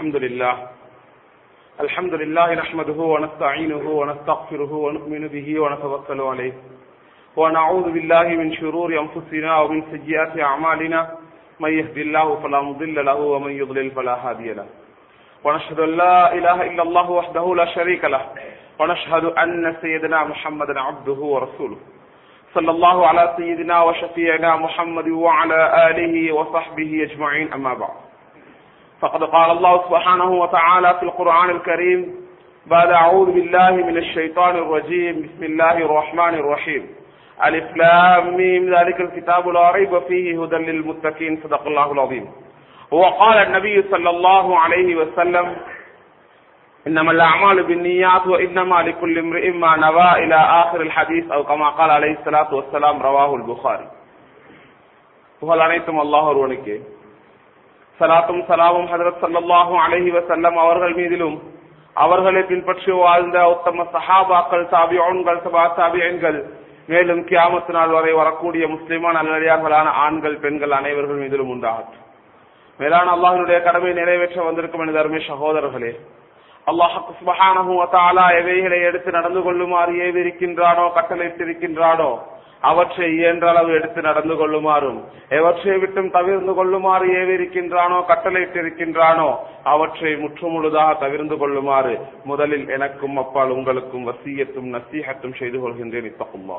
الحمد لله الحمد لله نحمده ونستعينه ونستغفره ونؤمن به ونتوكل عليه ونعوذ بالله من شرور أنفسنا ومن سيئات أعمالنا من يهد الله فلا مضل له ومن يضلل فلا هادي له ونشهد أن لا إله إلا الله وحده لا شريك له ونشهد أن سيدنا محمدا عبده ورسوله صلى الله على سيدنا وشفيعنا محمد وعلى آله وصحبه أجمعين أما بعد فقد قال الله سبحانه وتعالى في القرآن الكريم بعد أعوذ بالله من الشيطان الرجيم بسم الله الرحمن الرحيم ألف لام ميم ذلك الكتاب لا ريب فيه هدى للمتقين صدق الله العظيم وقال النبي صلى الله عليه وسلم إنما الأعمال بالنيات وإنما لكل امرئ ما نوى إلى آخر الحديث أو كما قال عليه الصلاة والسلام رواه البخاري புகழ் அனைத்தும் அல்லாஹ் ஒருவனுக்கு சலாத்தும் சலாமும் ஹதரத் சல்லாஹூ அலஹி வசல்லம் அவர்கள் மீதிலும் அவர்களை பின்பற்றி வாழ்ந்த உத்தம சஹாபாக்கள் சாபியோன்கள் சபா சாபியன்கள் மேலும் கியாமத்து நாள் வரை வரக்கூடிய முஸ்லிமான நல்லடியார்களான ஆண்கள் பெண்கள் அனைவர்கள் மீதிலும் உண்டாகட்டும் மேலான அல்லாஹனுடைய கடமை நிறைவேற்ற வந்திருக்கும் எனது அருமை சகோதரர்களே அல்லாஹ் சுபஹானஹு வதஆலா எவைகளை எடுத்து நடந்து கொள்ளுமாறு ஏவிருக்கின்றானோ கட்டளையிட்டிருக்கின்றானோ அவற்றை இயன்ற அளவு எடுத்து நடந்து கொள்ளுமாறும் எவற்றை விட்டும் தவிர்ந்து கொள்ளுமாறு ஏவிருக்கின்றானோ கட்டளையிட்டிருக்கின்றானோ அவற்றை முற்றுமுழுதாக தவிர்ந்து கொள்ளுமாறு முதலில் எனக்கும் அப்பால் உங்களுக்கும் வசியத்தும் நசீகத்தும் செய்து கொள்கின்றேன் இத்தகுல்லா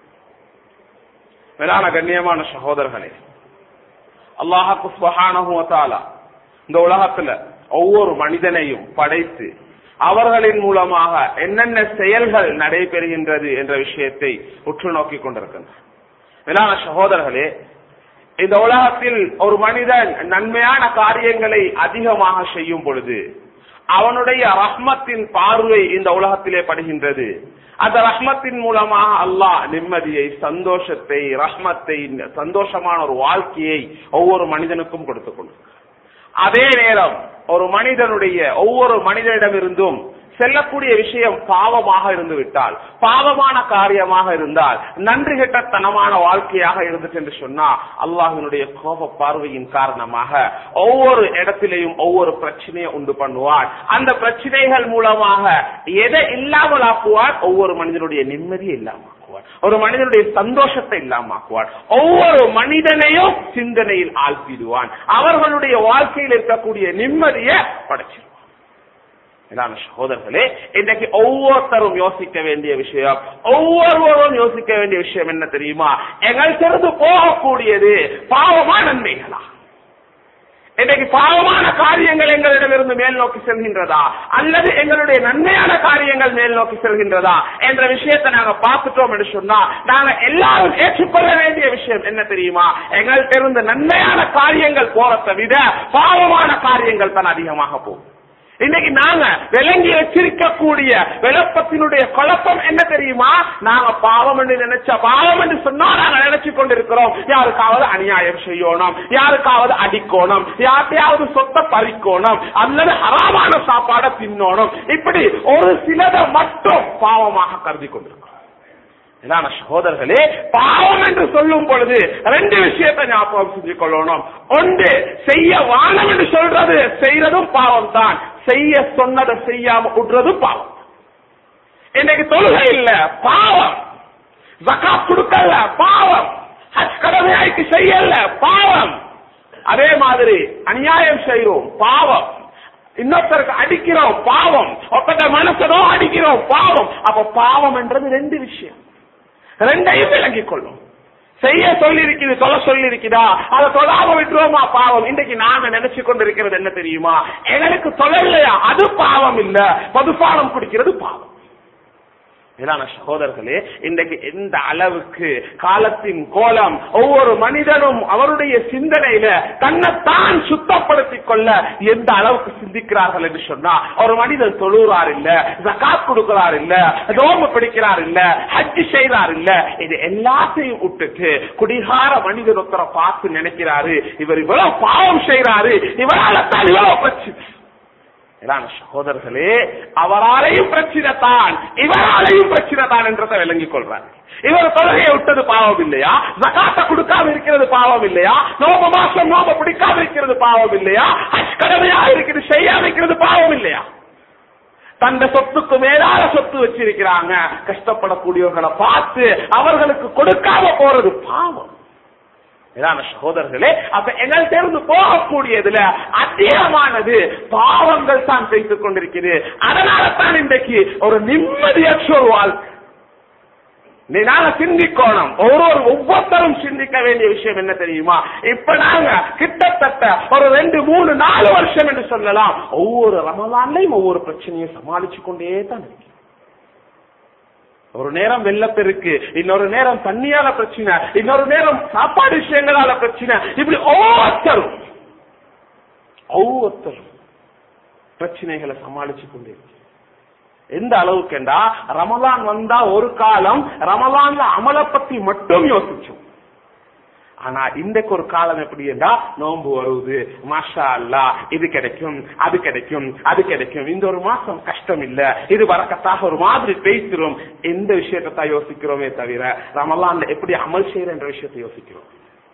மேலான கண்ணியமான சகோதரர்களே அல்லாஹாக்கு சுபஹானஹு வதஆலா இந்த உலகத்துல ஒவ்வொரு மனிதனையும் படைத்து அவர்களின் மூலமாக என்னென்ன செயல்கள் நடைபெறுகின்றது என்ற விஷயத்தை உற்று நோக்கி கொண்டிருக்கின்றன மேலான சகோதரர்களே இந்த உலகத்தில் ஒரு மனிதன் நன்மையான காரியங்களை அதிகமாக செய்யும் பொழுது அவனுடைய ரஹ்மத்தின் பார்வை இந்த உலகத்திலே படுகின்றது அந்த ரஹ்மத்தின் மூலமாக அல்லாஹ் நிம்மதியை சந்தோஷத்தை ரஹ்மத்தை சந்தோஷமான ஒரு வாழ்க்கையை ஒவ்வொரு மனிதனுக்கும் கொடுத்துக் கொண்டிருக்கிறார் அதே நேரம் ஒரு மனிதனுடைய ஒவ்வொரு மனிதனிடமிருந்தும் செல்லக்கூடிய விஷயம் பாவமாக இருந்து விட்டால் பாவமான காரியமாக இருந்தால் நன்றி கெட்டத்தனமான வாழ்க்கையாக இருந்துச்சு என்று சொன்னா அல்லாஹினுடைய கோப பார்வையின் காரணமாக ஒவ்வொரு இடத்திலையும் ஒவ்வொரு பிரச்சனையை உண்டு பண்ணுவார் அந்த பிரச்சனைகள் மூலமாக எதை இல்லாமல் ஆக்குவார் ஒவ்வொரு மனிதனுடைய நிம்மதியை இல்லாமல் ஒரு மனிதனுடைய சந்தோஷத்தை இல்லாமாக்குவான் ஒவ்வொரு மனிதனையும் சிந்தனையில் ஆழ்த்திடுவான் அவர்களுடைய வாழ்க்கையில் இருக்கக்கூடிய நிம்மதியை படைச்சிருவான் சகோதரர்களே இன்னைக்கு ஒவ்வொருத்தரும் யோசிக்க வேண்டிய விஷயம் ஒவ்வொருவரும் யோசிக்க வேண்டிய விஷயம் என்ன தெரியுமா எங்கள்கிட்ட போகக்கூடியது பாவமா நன்மைகளா இன்னைக்கு பாவமான காரியங்கள் எங்களிடமிருந்து மேல் நோக்கி செல்கின்றதா அல்லது எங்களுடைய நன்மையான காரியங்கள் மேல் நோக்கி செல்கின்றதா என்ற விஷயத்தை நாங்க பார்த்துட்டோம் என்று சொன்னா நாங்க எல்லாரும் ஏற்றுக்கொள்ள வேண்டிய விஷயம் என்ன தெரியுமா எங்கள்கிட்ட இருந்து நன்மையான காரியங்கள் போறதை விட பாவமான காரியங்கள் தான் அதிகமாக போகும் இன்னைக்கு நாங்க விளங்கி வச்சிருக்கக்கூடிய விளப்பத்தினுடைய குழப்பம் என்ன தெரியுமா நாங்க பாவம் என்று நினைச்ச பாவம் என்று சொன்னா நாங்க நினைச்சு கொண்டிருக்கிறோம் யாருக்காவது அநியாயம் செய்யணும் யாருக்காவது அடிக்கணும் யார்ட்டையாவது சொத்தை பறிக்கணும் அல்லது ஹராமான சாப்பாடை தின்னணும் இப்படி ஒரு சிலதை மட்டும் பாவமாக கருதி கொண்டிருக்கிறோம் இதான சகோதரர்களே பாவம் என்று சொல்லும் பொழுது ரெண்டு விஷயத்தை ஞாபகம் செஞ்சு கொள்ளணும் ஒன்று செய்ய வானம் என்று சொல்றது செய்யறதும் பாவம் தான் செய்ய சொன்னதை செய்யாம விடுறதும் பாவம் இன்னைக்கு தொழுகை இல்ல பாவம் ஜக்கா கொடுக்கல பாவம் ஹஜ் கடமையாய்க்கு செய்யல பாவம் அதே மாதிரி அநியாயம் செய்யறோம் பாவம் இன்னொருத்தருக்கு அடிக்கிறோம் பாவம் ஒருத்தட்ட மனசனோ அடிக்கிறோம் பாவம் அப்ப பாவம் என்றது ரெண்டு விஷயம் ரெண்டையும் விளங்கிக் கொள்ளும் செய்ய சொல்லி இருக்குது தொலை சொல்லி இருக்குதா அதை தொழாம விட்டுருவோமா பாவம் இன்னைக்கு நாங்க நினைச்சு கொண்டிருக்கிறது என்ன தெரியுமா எங்களுக்கு தொழில்லையா அது பாவம் இல்ல மதுபானம் குடிக்கிறது பாவம் மேலான சகோதரர்களே இன்றைக்கு எந்த அளவுக்கு காலத்தின் கோலம் ஒவ்வொரு மனிதனும் அவருடைய சிந்தனையில தன்னைத்தான் சுத்தப்படுத்திக் கொள்ள எந்த அளவுக்கு சிந்திக்கிறார்கள் என்று சொன்னா ஒரு மனிதன் தொழுறார் இல்ல ஜக்காத் கொடுக்கிறார் இல்ல ரோம பிடிக்கிறார் இல்ல ஹஜ் செய்யறார் இல்ல இது எல்லாத்தையும் விட்டுட்டு குடிகார மனிதன் ஒருத்தரை பார்த்து நினைக்கிறாரு இவர் இவ்வளவு பாவம் செய்யறாரு இவரால தான் இவ்வளவு பிரச்சனை மேலான சகோதரர்களே அவராலையும் பிரச்சனை தான் இவராலையும் பிரச்சனை தான் என்றதை விளங்கிக் கொள்றார் இவர் தொழுகையை விட்டது பாவம் இல்லையா ஜகாத்த கொடுக்காம இருக்கிறது பாவம் இல்லையா நோப மாசம் நோப பிடிக்காம இருக்கிறது பாவம் இல்லையா ஹஜ் கடமையா இருக்குது செய்யாம இருக்கிறது இல்லையா தந்த சொத்துக்கு மேலான சொத்து வச்சிருக்கிறாங்க கஷ்டப்படக்கூடியவர்களை பார்த்து அவர்களுக்கு கொடுக்காம போறது பாவம் இதான சகோதரர்களே அப்ப எங்கள்கிட்ட இருந்து போகக்கூடியதுல அதிகமானது பாவங்கள் தான் செய்து கொண்டிருக்கிறது அதனால தான் இன்றைக்கு ஒரு நிம்மதியற்ற ஒரு வாழ்க்கை நீ நாங்க சிந்திக்கணும் ஒவ்வொரு ஒவ்வொருத்தரும் சிந்திக்க வேண்டிய விஷயம் என்ன தெரியுமா இப்ப நாங்க கிட்டத்தட்ட ஒரு ரெண்டு மூணு நாலு வருஷம் என்று சொல்லலாம் ஒவ்வொரு ரமலான்லையும் ஒவ்வொரு பிரச்சனையை சமாளிச்சு கொண்டே தான் இருக்கு ஒரு நேரம் வெள்ளப்பெருக்கு இன்னொரு நேரம் தண்ணியால பிரச்சனை இன்னொரு நேரம் சாப்பாடு விஷயங்களால பிரச்சனை இப்படி ஒவ்வொருத்தரும் ஒவ்வொருத்தரும் பிரச்சனைகளை சமாளிச்சு கொண்டே இருக்கு எந்த அளவுக்குண்டா ரமலான் வந்தா ஒரு காலம் ரமலான்ல அமலை பத்தி மட்டும் யோசிச்சோம் ஆனா இன்றைக்கு ஒரு காலம் எப்படி என்றா நோன்பு வருவது மாஷா அல்லா இது கிடைக்கும் அது கிடைக்கும் அது கிடைக்கும் இந்த ஒரு மாசம் கஷ்டம் இல்ல இது வரக்கத்தாக ஒரு மாதிரி பேசிரும் எந்த விஷயத்தை தான் யோசிக்கிறோமே தவிர ரமலான்ல எப்படி அமல் செய்யற என்ற விஷயத்தை யோசிக்கிறோம்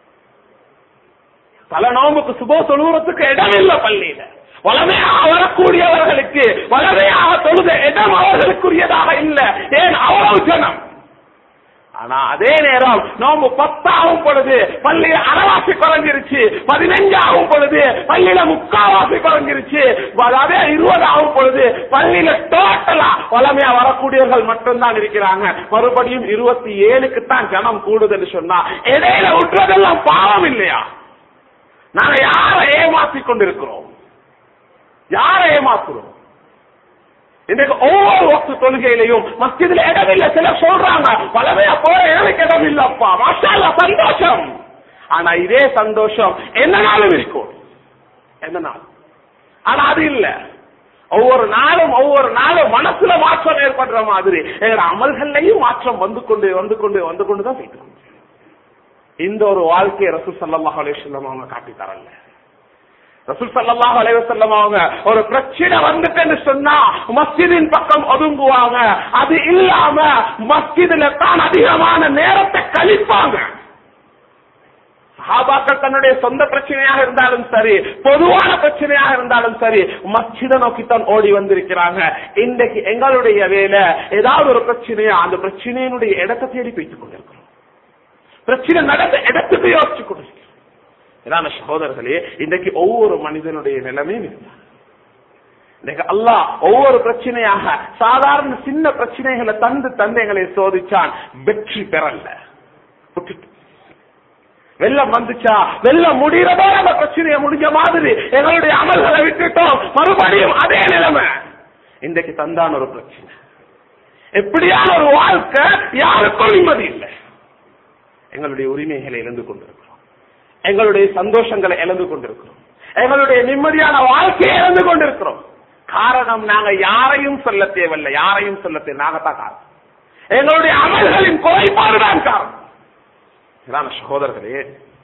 பல நோம்புக்கு சுபோ தொழுவுறதுக்கு இடம் இல்ல பள்ளியில வளமையாக வரக்கூடியவர்களுக்கு வளமையாக தொழுத இடம் அவர்களுக்குரியதாக இல்ல ஏன் அவ்வளவு ஜனம் ஆனா அதே நேரம் நோம்பு பத்தாகும் பொழுது பள்ளியில அறவாசி குறைஞ்சிருச்சு பதினஞ்சாகும் பொழுது பள்ளியில முக்காவாசி குறைஞ்சிருச்சு அதே இருபது ஆகும் பொழுது பள்ளியில டோட்டலா வளமையா வரக்கூடியவர்கள் மட்டும்தான் இருக்கிறாங்க மறுபடியும் இருபத்தி ஏழுக்கு தான் ஜனம் கூடுதல் சொன்னா இடையில விட்டுறதெல்லாம் பாவம் இல்லையா நாங்க யாரை ஏமாத்தி கொண்டிருக்கிறோம் யாரை ஏமாத்துறோம் இன்றைக்கு ஒவ்வொரு வக்து தொழுகையிலையும் மஸ்ஜிதில் இடம் இல்ல சிலர் சொல்றாங்க பலவையா போற எனக்கு இடம் இல்லப்பா மாஷால்லா சந்தோஷம் ஆனா இதே சந்தோஷம் என்ன நாளும் இருக்கும் எந்த நாள் ஆனா அது இல்ல ஒவ்வொரு நாளும் ஒவ்வொரு நாளும் மனசுல மாற்றம் ஏற்படுற மாதிரி எங்க அமல்கள்லையும் மாற்றம் வந்து கொண்டு வந்து கொண்டு வந்து கொண்டுதான் போயிட்டு இருக்கு. இந்த ஒரு வாழ்க்கையை ரசூ சல்லாஹ் அலிஸ்லாம் அவங்க காட்டி தரல ரசூல் சல்லாஹ் அலைவசல்லம் அவங்க ஒரு பிரச்சனை வந்துட்டுன்னு சொன்னா மஸ்ஜிதின் பக்கம் ஒதுங்குவாங்க அது இல்லாம மஸ்ஜிதுல தான் அதிகமான நேரத்தை கழிப்பாங்க சஹாபாக்கள் தன்னுடைய சொந்த பிரச்சனையாக இருந்தாலும் சரி பொதுவான பிரச்சனையாக இருந்தாலும் சரி மஸ்ஜித நோக்கித்தான் ஓடி வந்திருக்கிறாங்க இன்றைக்கு எங்களுடைய வேலை ஏதாவது ஒரு பிரச்சனையா அந்த பிரச்சனையினுடைய இடத்தை தேடி போய்த்துக் கொண்டிருக்கிறோம் பிரச்சனை நடந்த இடத்துக்கு யோசிச்சு கொண்டிருக்கிறோம் இதான சகோதரர்களே இன்றைக்கு ஒவ்வொரு மனிதனுடைய நிலைமையும் இருந்தார் இன்னைக்கு அல்லாஹ் ஒவ்வொரு பிரச்சனையாக சாதாரண சின்ன பிரச்சனைகளை தந்து தந்து எங்களை சோதிச்சான் வெற்றி பெறல விட்டுட்டு. வெள்ளம் வந்துச்சா வெள்ளம் முடிகிறதோ அந்த பிரச்சனையை முடிஞ்ச மாதிரி எங்களுடைய அமல்களை விட்டுட்டோம் மறுபடியும் அதே நிலைமை இன்றைக்கு தந்தான் ஒரு பிரச்சனை எப்படியான ஒரு வாழ்க்கை யாருக்கும் நிம்மதி இல்லை எங்களுடைய உரிமைகளை இழந்து கொண்டிருக்கிறோம் எங்களுடைய சந்தோஷங்களை இழந்து கொண்டிருக்கிறோம் எங்களுடைய நிம்மதியான வாழ்க்கையை இழந்து கொண்டிருக்கிறோம் காரணம் நாங்க யாரையும் சொல்ல தேவையில்லை யாரையும் சொல்ல தேவை நாங்கத்தான் காரணம் எங்களுடைய அமல்களின் குறைபாடுதான் காரணம் இதான சகோதரர்களே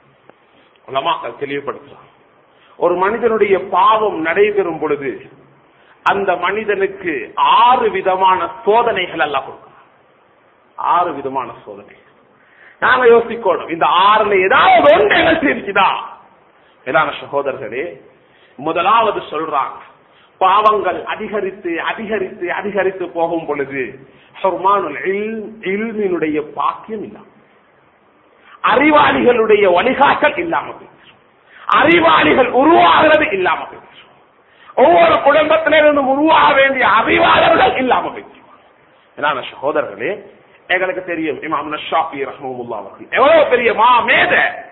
உலமாக்கள் தெளிவுபடுத்துறான் ஒரு மனிதனுடைய பாவம் நடைபெறும் பொழுது அந்த மனிதனுக்கு ஆறு விதமான சோதனைகள் எல்லாம் கொடுக்கிறான் ஆறு விதமான சோதனை நாங்க யோசிக்கணும் இந்த ஆறுல ஏதாவது ஒன்று நிகழ்ச்சி இருக்குதா இதான சகோதரர்களே முதலாவது சொல்றாங்க பாவங்கள் அதிகரித்து அதிகரித்து அதிகரித்து போகும் பொழுது ஹர்மானுல் இல்ம், இல்மினுடைய பாக்கியம் இல்லாம அறிவாளிகளுடைய வழிகாட்டல் இல்லாம போயிடுச்சு அறிவாளிகள் உருவாகிறது இல்லாம போயிடுச்சு ஒவ்வொரு குடும்பத்திலிருந்தும் உருவாக வேண்டிய அறிவாளர்கள் இல்லாம போயிடுச்சு என்னான சகோதரர்களே எங்களுக்கு தெரியும் இமாம் ஷாஃபி ரஹ்மமுல்லா அவர்கள் எவ்வளவு பெரிய மா மேத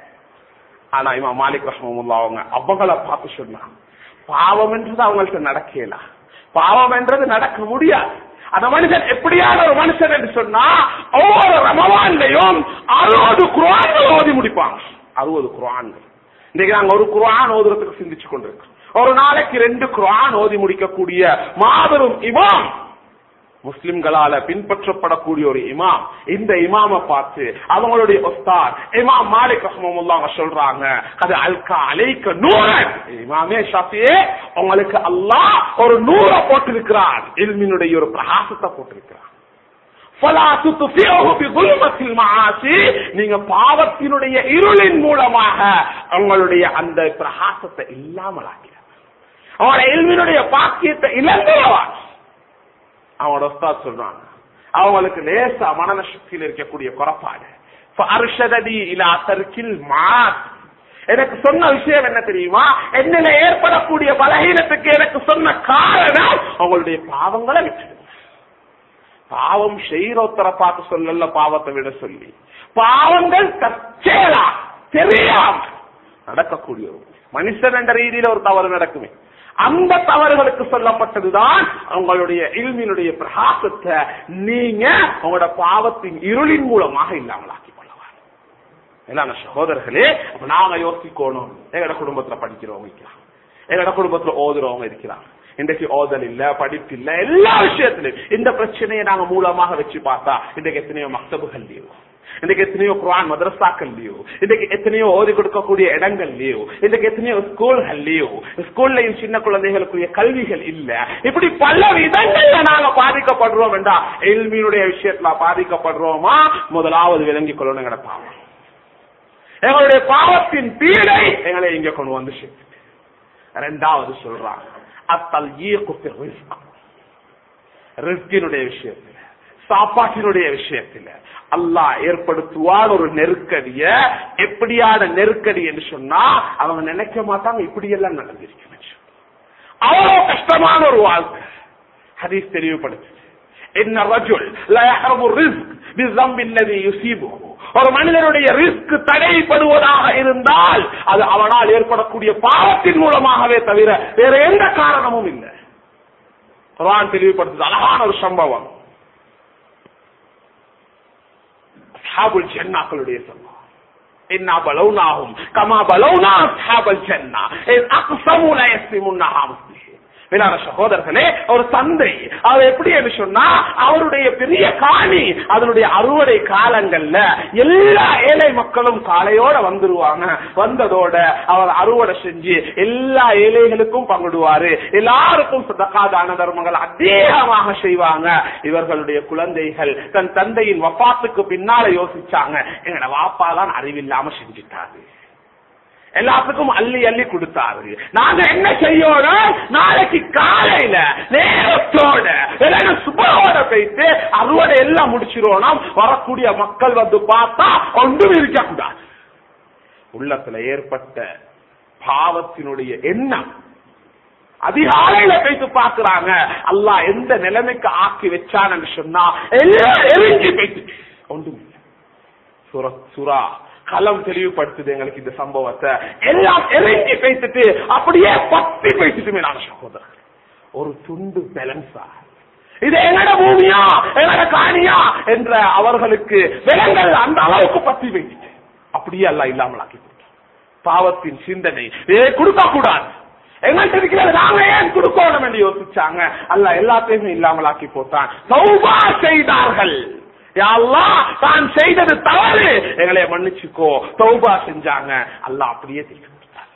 ஆனா இமாம் மாலிக் ரஹ்மமுல்லா அவங்க அவங்கள பார்த்து சொன்னாங்க பாவம் என்றது அவங்கள்ட்ட நடக்கல பாவம் என்றது நடக்க முடியாது அந்த மனுஷன் எப்படியான ஒரு மனுஷன் என்று சொன்னா ஒவ்வொரு ரமவான்லையும் அறுபது குரான்கள் ஓதி முடிப்பாங்க அறுபது குரான்கள் இன்னைக்கு நாங்க ஒரு குரான் ஓதுறதுக்கு சிந்திச்சு கொண்டிருக்கோம் ஒரு நாளைக்கு ரெண்டு குரான் ஓதி முடிக்கக்கூடிய மாபெரும் இமாம் முஸ்லிம்களால பின்பற்றப்படக்கூடிய ஒரு இமாம் இந்த இமாம பார்த்து அவங்களுடைய ஒஸ்தார் இமாம் மாலிக் ரஹ்மமுல்லா அவங்க சொல்றாங்க அது அல்கா அலைக்க நூறன் இமாமே ஷாஃபியே உங்களுக்கு அல்லாஹ் ஒரு நூறை போட்டிருக்கிறார் இல்மினுடைய ஒரு பிரகாசத்தை போட்டிருக்கிறார் فَلَا تُطْفِئُهُ بِظُلْمَةِ الْمَعَاصِي நீங்க பாவத்தினுடைய இருளின் மூலமாக உங்களுடைய அந்த பிரகாசத்தை இல்லாமலாக்கிறார் அவனோட எல்மினுடைய பாக்கியத்தை இழந்தவன் அவனோட உஸ்தாத் சொல்றாங்க அவங்களுக்கு லேசா மனன சக்தியில் இருக்கக்கூடிய குறைபாடு அர்ஷதடி இலா தர்க்கில் மாத் எனக்கு சொன்ன விஷயம் என்ன தெரியுமா என்னில ஏற்படக்கூடிய பலகீனத்துக்கு எனக்கு சொன்ன காரணம் அவங்களுடைய பாவங்களை விட்டுடுங்க பாவம் செய்யறோத்தர பார்த்து சொல்லல பாவத்தை விட சொல்லி பாவங்கள் தற்செயலா தெரியாம நடக்கக்கூடிய ஒரு மனுஷன் என்ற ரீதியில ஒரு தவறு நடக்குமே அந்த தவறுகளுக்கு சொல்லப்பட்டதுதான் அவங்களுடைய இல்மினுடைய பிரகாசத்தை நீங்க உங்களோட பாவத்தின் இருளின் மூலமாக இல்லாமலாக்கி கொள்ளலாம் எல்லா சகோதரர்களே அப்ப நாங்க யோசிக்கணும் எங்கட குடும்பத்துல படிக்கிறவங்க இருக்கிறாங்க எங்கட குடும்பத்துல ஓதுறவங்க இருக்கிறாங்க இன்றைக்கு ஓதல் இல்ல படிப்பு இல்ல எல்லா விஷயத்திலும் இந்த பிரச்சனையை நாங்க மூலமாக வச்சு பார்த்தா இன்றைக்கு எத்தனையோ மக்தபுகள்லயோ இன்றைக்கு எத்தனையோ குரான் மதரசாக்கள்லயோ இன்றைக்கு எத்தனையோ ஓதி கொடுக்கக்கூடிய இடங்கள்லயோ இன்றைக்கு எத்தனையோ ஸ்கூல்கள்லயோ ஸ்கூல்லையும் சின்ன குழந்தைகளுக்குரிய கல்விகள் இல்ல இப்படி பல விதங்கள்ல நாங்க பாதிக்கப்படுறோம் என்றா எல்மியுடைய விஷயத்துல பாதிக்கப்படுறோமா முதலாவது விளங்கிக் கொள்ளணும் எங்கட பாவம் எங்களுடைய பாவத்தின் பீடை எங்களை இங்க கொண்டு வந்து சேர்த்து ரெண்டாவது சொல்றாங்க அத்தல் ரிஸ்கினுடைய விஷயத்துல சாப்பாட்டினுடைய விஷயத்துல அல்லாஹ் ஏற்படுத்துவார் ஒரு நெருக்கடிய எப்படியான நெருக்கடி என்று சொன்னா அவங்க நினைக்க மாட்டாங்க இப்படி எல்லாம் நடந்திருக்கு அவ்வளவு கஷ்டமான ஒரு வாழ்க்கை ஹதீஸ் தெளிவுபடுத்து என்ன ரஜுல் லயஹரபு ரிஸ்க் பிஸம்பில்லதி யுசீபுஹு ஒரு மனிதனுடைய ரிஸ்க் தடைப்படுவதாக இருந்தால் அது அவனால் ஏற்படக்கூடிய பாவத்தின் மூலமாகவே தவிர வேற எந்த காரணமும் இல்லை குரான் தெளிவுபடுத்துது அழகான ஒரு சம்பவம் அஸ்ஹாபுல் ஜன்னாக்களுடைய சம்பவம் இன்னா பலவுனாகும் கமா பலவுனா அஸ்ஹாபல் ஜன்னா இஸ் அக்ஸமு லா யஸ்லிமுன்னஹா முஸ்லிஹீன் மேலான சகோதரர்களே ஒரு தந்தை அவர் எப்படி என்று சொன்னா அவருடைய பெரிய காணி அதனுடைய அறுவடை காலங்கள்ல எல்லா ஏழை மக்களும் காலையோட வந்துருவாங்க வந்ததோட அவர் அறுவடை செஞ்சு எல்லா ஏழைகளுக்கும் பங்கிடுவாரு எல்லாருக்கும் சதக்கா தான தர்மங்கள் அதிகமாக செய்வாங்க இவர்களுடைய குழந்தைகள் தன் தந்தையின் வப்பாத்துக்கு பின்னால யோசிச்சாங்க எங்கட வாப்பா தான் அறிவில்லாம செஞ்சுட்டாரு எல்லாத்துக்கும் அள்ளி அள்ளி கொடுத்தாரு நாங்க என்ன செய்யணும் நாளைக்கு காலையில நேரத்தோட இல்லைன்னா சுபரோட போயிட்டு அறுவடை எல்லாம் முடிச்சிருவோம் வரக்கூடிய மக்கள் வந்து பார்த்தா ஒன்றும் இருக்க கூடாது உள்ளத்துல ஏற்பட்ட பாவத்தினுடைய எண்ணம் அதிகாலையில போயிட்டு பாக்குறாங்க அல்லாஹ் எந்த நிலைமைக்கு ஆக்கி வச்சான்னு சொன்னா எல்லாம் எரிஞ்சு போயிட்டு ஒன்றும் இல்லை சுரா சுரா களம் தெளிவுபடுத்துது எங்களுக்கு இந்த சம்பவத்தை எல்லாம் இறங்கி பேசிட்டு அப்படியே பத்தி பேசிட்டுமே நான் சகோதரர் ஒரு துண்டு பேலன்ஸா இது எங்கட பூமியா எங்கட காணியா என்ற அவர்களுக்கு விலங்கள் அந்த அளவுக்கு பத்தி வைத்துட்டு அப்படியே அல்ல இல்லாமல் ஆக்கி பாவத்தின் சிந்தனை ஏ கொடுக்க கூடாது எங்கள்கிட்ட இருக்கிறது நாங்க ஏன் கொடுக்கணும் என்று யோசிச்சாங்க அல்ல எல்லாத்தையுமே இல்லாமல் ஆக்கி போட்டான் சௌபா செய்தார்கள் தான் செய்தது தவறு எங்களை மன்னிச்சுக்கோ தௌபா செஞ்சாங்க அல்லாஹ் அப்படியே திருப்பி கொடுத்தார்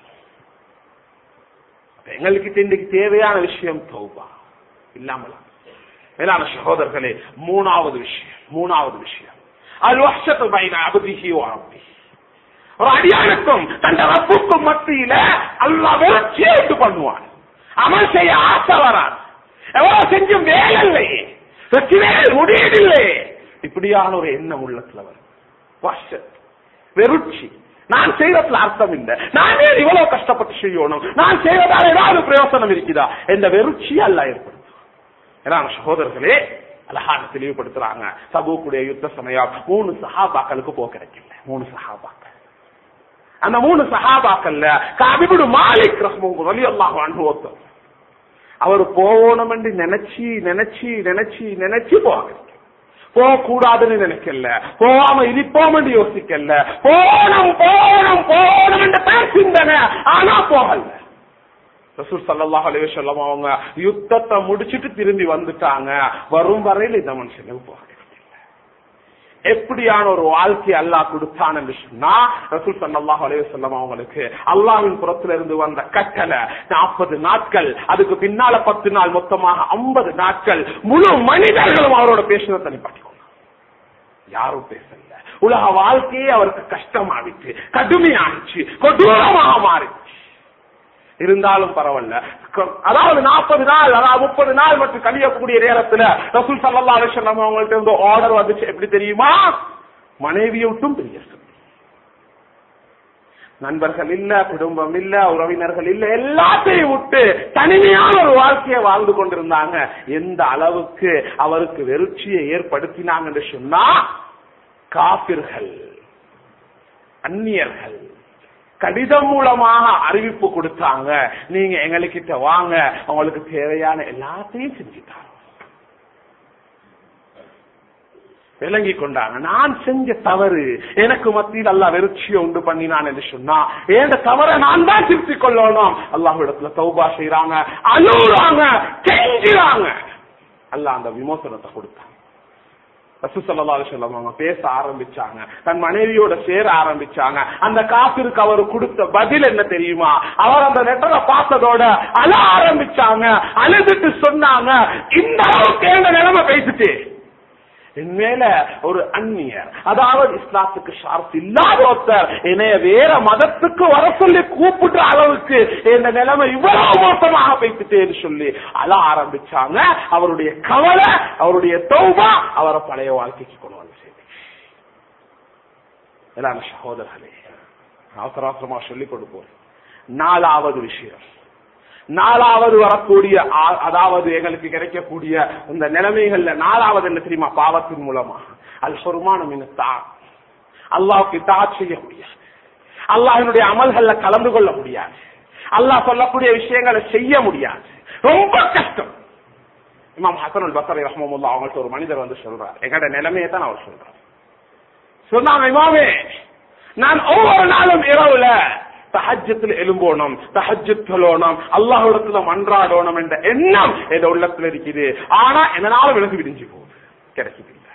எங்களுக்கு இன்றைக்கு தேவையான விஷயம் தௌபா இல்லாமலா மேலான சகோதரர்களே மூணாவது விஷயம் மூணாவது விஷயம் அது வருஷத்து பைன அபதிஹி அபதி ஒரு அடியானுக்கும் தன் ரப்புக்கும் மத்தியில அல்லா வெறுச்சியை உண்டு பண்ணுவான் அமல் செய்ய ஆசை வராது எவ்வளவு செஞ்சும் வேலை இல்லையே வெற்றி வேலை முடியவில்லையே இப்படியான ஒரு எண்ணம் உள்ளத்துல வரும் வருஷத் வெறுச்சி நான் செய்வதில் அர்த்தம் இல்லை நான் ஏன் இவ்வளவு கஷ்டப்பட்டு செய்யணும் நான் செய்வதால் ஏதாவது பிரயோசனம் இருக்குதா என்ற வெறுச்சி அல்ல ஏற்படும் ஏன்னா சகோதரர்களே அழகான தெளிவுபடுத்துறாங்க சபூக்குடைய யுத்த சமயம் மூணு சஹாபாக்களுக்கு போக கிடைக்கல மூணு சஹாபாக்கள் அந்த மூணு சஹாபாக்கள்ல காபிபுடு மாலிக் ரஹ்மூன் வலி அல்லாஹ் அனுபவத்தம் அவர் போகணும் என்று நினைச்சு நினைச்சு நினைச்சு நினைச்சு போக போக கூடாதுன்னு நினைக்கல போகாம இருப்போம் என்று யோசிக்கல போகணும் போகணும் போகணும் என்ற பேர் சிந்தனை ஆனா போகல ரசூல் சல்லாஹ் அலைவசல்லம் அவங்க யுத்தத்தை முடிச்சிட்டு திரும்பி வந்துட்டாங்க வரும் வரையில் இந்த மனுஷனுக்கு போக எப்படியான ஒரு வாழ்க்கை அல்லாஹ் கொடுத்தான் என்று சொன்னா ரசூல் சல்லாஹ் அலைவசல்லம் அவங்களுக்கு அல்லாவின் புறத்துல இருந்து வந்த கட்டளை நாற்பது நாட்கள் அதுக்கு பின்னால பத்து நாள் மொத்தமாக ஐம்பது நாட்கள் முழு மனிதர்களும் அவரோட பேசினதை நிப்பாட்டிக்கோங்க யாரும் பேசல உலக வாழ்க்கையே அவருக்கு கஷ்டமாவிச்சு கடுமையாச்சு கொடூரமாக மாறிச்சு இருந்தாலும் பரவாயில்ல க- அதாவது நாற்பது நாள் அதாவது முப்பது நாள் மற்றும் கழியக்கூடிய நேரத்துல ரசூல் சல்லா அலிஸ்லாம் அவங்கள்ட்ட இருந்து ஆர்டர் வந்துச்சு எப்படி தெரியுமா மனைவியை விட்டும் பிரிய சொல்லி. நண்பர்கள் இல்ல குடும்பம் இல்ல உறவினர்கள் இல்ல எல்லாத்தையும் விட்டு தனிமையான ஒரு வாழ்க்கையை வாழ்ந்து கொண்டிருந்தாங்க எந்த அளவுக்கு அவருக்கு வெறுச்சியை ஏற்படுத்தினாங்கன்னு சொன்னா காபிர்கள் அந்நியர்கள் கடிதம் மூலமாக அறிவிப்பு கொடுத்தாங்க நீங்க எங்ககிட்ட வாங்க உங்களுக்கு தேவையான எல்லாத்தையும் செஞ்சுட்டாங்க விளங்கி கொண்டாங்க நான் செஞ்ச தவறு எனக்கு மத்தியில் அல்லா வெறுச்சியை உண்டு பண்ணினான் என்று சொன்னா ஏந்த தவறை நான் தான் திருத்திக் கொள்ளணும் அல்லாஹ் இடத்துல தௌபா செய்யறாங்க அழுகுறாங்க கெஞ்சுறாங்க அல்லாஹ் அந்த விமோசனத்தை கொடுத்தாங்க ரசூசல்லாஹ் அவங்க பேச ஆரம்பிச்சாங்க தன் மனைவியோட சேர ஆரம்பிச்சாங்க அந்த காப்பிற்கு அவர் கொடுத்த பதில் என்ன தெரியுமா அவர் அந்த லெட்டரை பார்த்ததோட அழ ஆரம்பிச்சாங்க அழுதுட்டு சொன்னாங்க இந்த அளவுக்கு எங்க நிலைமை பேசிட்டு என் மேல ஒரு அந்நியர் அதாவது இஸ்லாத்துக்கு ஷார்ப் இல்லாத ஒருத்தர் என்னைய வேற மதத்துக்கு வர சொல்லி கூப்பிடுற அளவுக்கு இந்த நிலைமை இவ்வளவு மோசமாக பேசிட்டேன்னு சொல்லி அழ ஆரம்பிச்சாங்க அவருடைய கவலை அவருடைய தௌபா அவரை பழைய வாழ்க்கைக்கு கொண்டு வந்து செய்து எல்லாம் சகோதரர்களே அவசர அவசரமா சொல்லிக் கொடுப்போம் நாலாவது விஷயம் நாலாவது வரக்கூடிய ஆ- அதாவது எங்களுக்கு கிடைக்கக்கூடிய இந்த நிலைமைகள்ல நாலாவது என்ன தெரியுமா பாவத்தின் மூலமா அது சொருமானம் தான் அல்லாவுக்கு தாட் செய்ய முடியாது அல்லாஹினுடைய அமல்கள்ல கலந்து கொள்ள முடியாது அல்லாஹ் சொல்லக்கூடிய விஷயங்களை செய்ய முடியாது ரொம்ப கஷ்டம் இமாம் ஹசன் பசரை ரஹ்மமுல்லா அவங்கள்ட்ட ஒரு மனிதர் வந்து சொல்றார் எங்கட நிலைமையை தான் அவர் சொல்றார் சொன்னாங்க இமாமே நான் ஒவ்வொரு நாளும் இரவுல தஹஜத்தில் எழும்போணும் தஹஜத் சொல்லணும் அல்லாஹ்விடத்துல மன்றாடணும் என்ற எண்ணம் என் உள்ளத்துல இருக்குது ஆனா என்னாலும் எனக்கு விடிஞ்சு போகுது கிடைக்குது இல்ல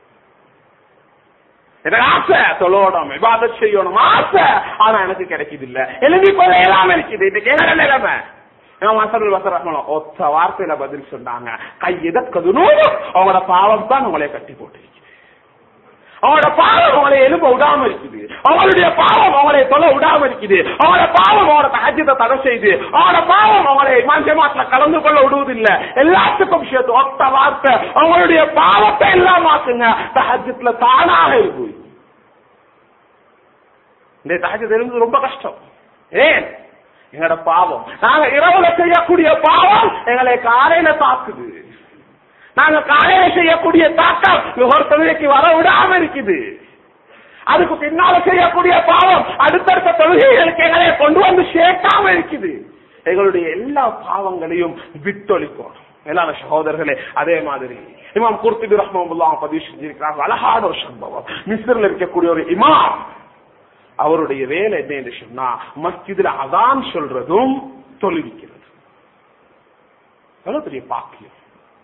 எனக்கு ஆசை தொழணும் விவாதம் செய்யணும் ஆசை ஆனா எனக்கு கிடைக்குது இல்ல எழுதி கொள்ள இயலாம இருக்குது இன்னைக்கு என்ன நிலைமை இமாம் ஹசன் பசர் ரஹ்மத்துல்லாஹி ஒத்த வார்த்தையில பதில் சொன்னாங்க கை எதற்கது அவங்களோட பாவம் தான் உங்களை கட்டி போட்டு அவங்களோட பாவம் அவங்களை எழுப்ப விடாம இருக்குது அவங்களுடைய பாவம் அவங்களை தொலை விடாம இருக்குது அவங்களோட பாவம் அவங்களோட தகஜத்தை தடை செய்து அவங்களோட பாவம் அவங்களை இமாம் ஜமாத்ல கலந்து கொள்ள விடுவதில்லை எல்லாத்துக்கும் விஷயத்து ஒத்த வார்த்தை அவங்களுடைய பாவத்தை எல்லாம் மாத்துங்க தகஜத்துல தானாக இருக்கு இந்த தகஜத்தை இருந்து ரொம்ப கஷ்டம் ஏன் எங்களோட பாவம் நாங்க இரவுல செய்யக்கூடிய பாவம் எங்களை காலையில தாக்குது நாங்க காலையில செய்யக்கூடிய தாக்கம் ஒரு தொழுகைக்கு வர விடாம இருக்குது அதுக்கு பின்னால செய்யக்கூடிய பாவம் அடுத்தடுத்த தொழுகைகளுக்கு எங்களை கொண்டு வந்து சேர்க்காம இருக்குது எங்களுடைய எல்லா பாவங்களையும் விட்டொழிக்கும் மேலான சகோதரர்களே அதே மாதிரி இமாம் குர்த்திபி ரஹ்மல்லா பதிவு செஞ்சிருக்கிறாங்க அழகான ஒரு சம்பவம் மிஸ்ரில் இருக்கக்கூடிய ஒரு இமாம் அவருடைய வேலை என்ன என்று சொன்னா மஸ்ஜிதுல அதான் சொல்றதும் தொழுவிக்கிறது எவ்வளவு பெரிய பாக்கியம்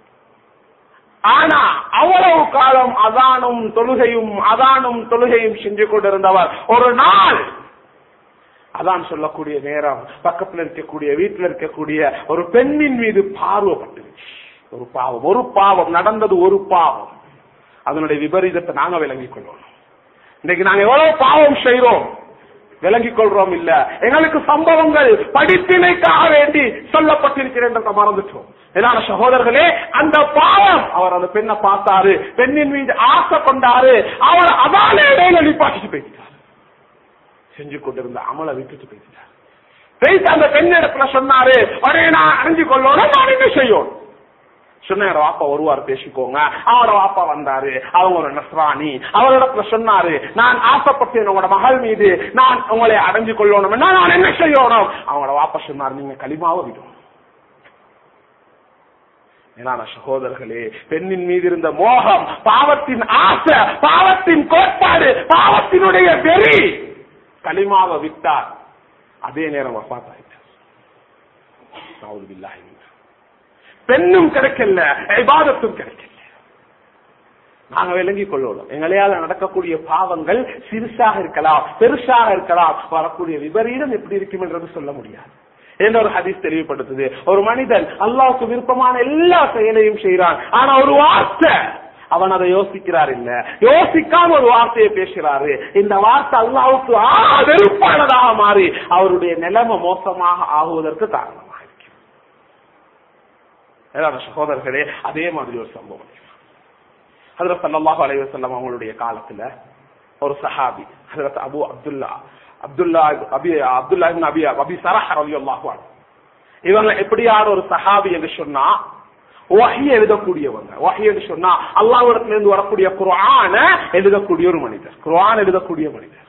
ஆனா அவ்வளவு காலம் அதானும் தொழுகையும் அதானும் தொழுகையும் செஞ்சு கொண்டிருந்தவர் ஒரு நாள் அதான் சொல்லக்கூடிய நேரம் பக்கத்துல இருக்கக்கூடிய வீட்டுல இருக்கக்கூடிய ஒரு பெண்ணின் மீது பார்வைப்பட்டுருச்சு ஒரு பாவம் ஒரு பாவம் நடந்தது ஒரு பாவம் அதனுடைய விபரீதத்தை நாங்க விளங்கிக் கொள்ளணும் இன்னைக்கு நாங்க எவ்வளவு பாவம் செய்யறோம் விளங்கிக் கொள்றோம் இல்ல எங்களுக்கு சம்பவங்கள் படிப்பினைக்காக வேண்டி சொல்லப்பட்டிருக்கிறேன் மறந்துட்டோம் ஏன்னா சகோதரர்களே அந்த பாவம் அவர் அந்த பெண்ணை பார்த்தாரு பெண்ணின் மீது ஆசை கொண்டாரு அவர் அதான இடையில நிப்பாட்டிட்டு போயிட்டார் செஞ்சு கொண்டிருந்த அமலை விட்டுட்டு போயிட்டார் பேசி அந்த பெண் இடத்துல சொன்னாரு அடே நான் அறிஞ்சு கொள்ளணும் நான் என்ன செய்யும் சொன்ன வாப்பா ஒருவார் பேசிக்கோங்க அவரோட வாப்பா வந்தாரு அவங்க ஒரு நஸ்ராணி அவரிடத்துல சொன்னாரு நான் ஆசைப்பட்டேன் உங்களோட மகள் மீது நான் உங்களை அடைஞ்சு கொள்ளணும்னா நான் என்ன செய்யணும் அவங்களோட வாப்பா சொன்னார் நீங்க களிமாவை விடும் மேலான சகோதரர்களே பெண்ணின் மீது இருந்த மோகம் பாவத்தின் ஆசை பாவத்தின் கோட்பாடு பாவத்தினுடைய வெறி களிமாவை விட்டார் அதே நேரம் வஃபாத் ஆயிட்டார் நவுது பில்லாஹி மின்ஹு. பெண்ணும் கிடைக்கல இபாதத்தும் கிடைக்கல நாங்க விளங்கிக் கொள்ளணும் எங்களையால நடக்கக்கூடிய பாவங்கள் சிறுசாக இருக்கலாம் பெருசாக இருக்கலாம் வரக்கூடிய விபரீதம் எப்படி இருக்கும் என்றது சொல்ல முடியாது என்ற ஒரு ஹதீஸ் தெளிவுபடுத்துது ஒரு மனிதன் அல்லாஹ்வுக்கு விருப்பமான எல்லா செயலையும் செய்யறான் ஆனா ஒரு வார்த்தை அவன் அதை யோசிக்கிறார் இல்ல யோசிக்காம ஒரு வார்த்தையை பேசுகிறாரு இந்த வார்த்தை அல்லாவுக்கு ஆ வெறுப்பானதாக மாறி அவருடைய நிலைமை மோசமாக ஆகுவதற்கு காரணமாக இருக்கு மேலான சகோதரர்களே அதே மாதிரி ஒரு சம்பவம் ஹதரத் சல்லல்லாஹு அலைஹி வஸல்லம் அவங்களுடைய காலத்துல ஒரு சஹாபி ஹதரத் அபு அப்துல்லா அப்துல்லா அபி அப்துல்லா இப்னு அபி அபி சரஹ் ரலியல்லாஹு அன்ஹு இவங்க எப்படியான ஒரு சஹாபி என்று சொன்னா வஹி எழுதக்கூடியவங்க வஹி என்று சொன்னா அல்லாஹ்விடத்துல இருந்து வரக்கூடிய குர்ஆன எழுதக்கூடிய ஒரு மனிதர் குர்ஆன் எழுதக்கூடிய மனிதர்